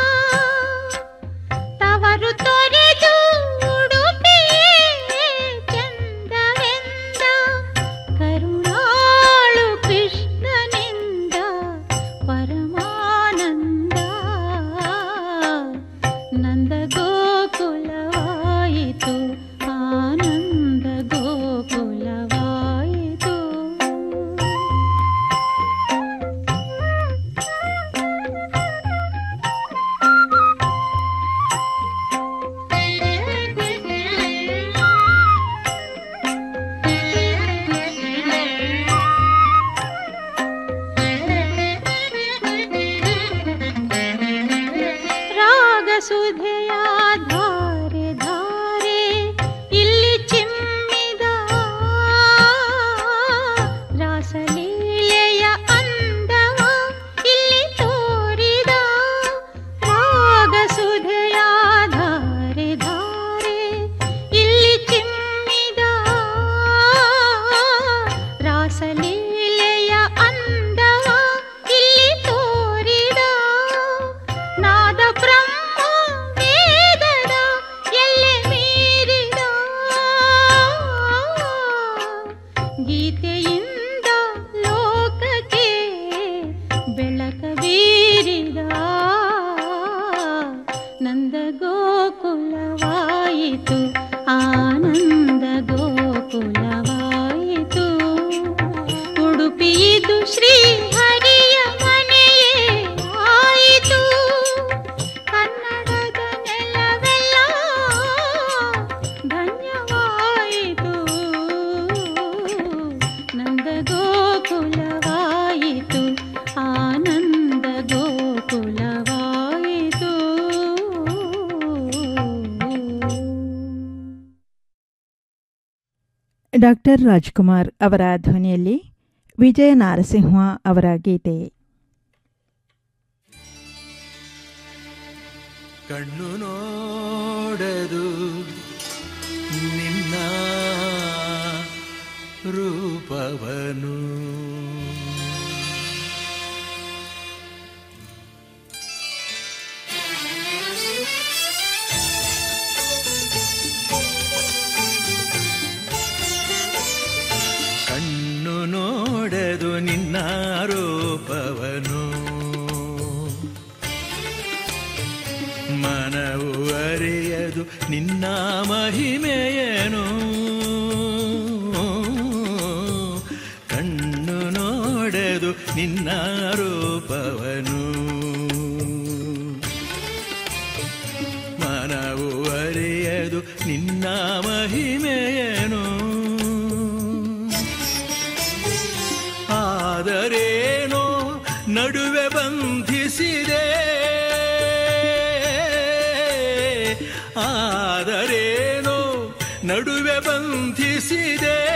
ತವರು ತೊರೆದು ಉಡುಪಿಯೇ ಚಂದವೆಂದ ಕರುಣಾಳು ಕೃಷ್ಣನಿಂದ ಪರಮಾನಂದ ನಂದ ಗೋಕುಲವಾಯಿತು ಆನಂದ ಗೋಕುಲವಾಯಿತು ರಾಗಸುಧೆಯ ಧಾರೆ ಧಾರೆ ಇಲ್ಲಿ ಚಿಮ್ಮಿದ ರಾಸಲೀಲೆಯ ಅಂದವ ಇಲ್ಲಿ ತೋರಿದ ರಾಗಸುಧೆಯ ಧಾರೆ ಧಾರೆ ಇಲ್ಲಿ ಚಿಮ್ಮಿದ ರಾಸಲೀಲೆಯ ಅಂದವ ಇಲ್ಲಿ ತೋರಿದ ನಾದ ಬ್ರಹ್ಮ ವೇದದ ಎಲ್ಲೆ ಮೀರಿದ ಗೀತೆಯಿಂದ ಲೋಕಕ್ಕೆ ಬೆಳಕ ಬೀರಿದ ನಂದ ಗೋಕುಲವಾಯಿತು ಆನಂದ ಗೋಕುಲವಾಯಿತು ಉಡುಪಿಯಿದು ಶ್ರೀಹರಿಯ ಮನೆಯೇ ಆಯಿತು ಕನ್ನಡದ ನೆಲವೆಲ್ಲ ಧನ್ಯವಾಯಿತು ನಂದ ಗೋಕುಲವಾಯಿತು ಆನಂದ ಗೋಕುಲವಾಯಿತು ಡಾಕ್ಟರ್ ರಾಜ್ಕುಮಾರ್ ಅವರ ಧ್ವನಿಯಲ್ಲಿ ವಿಜಯ ನಾರಸಿಂಹ ಅವರ ಗೀತೆ ಕಣ್ಣು ನೋಡದು ನಿನ್ನ ರೂಪವನು ಕಣ್ಣು ನೋಡದು ನಿನ್ನ ರೂಪವನು ಮನವು ಅರಿಯದು ನಿನ್ನ ಮಹಿಮೆಯನು ಕಣ್ಣು ನೋಡದು ನಿನ್ನ ರೂಪವನು ಮನವು ಅರಿಯದು ನಿನ್ನ ಮಹಿಮೆಯನು ಆದರೇನೋ ನಡುವೆ ಬಂಧಿಸಿದೆ ಆದರೇನೋ ನಡುವೆ ಬಂಧಿಸಿದೆ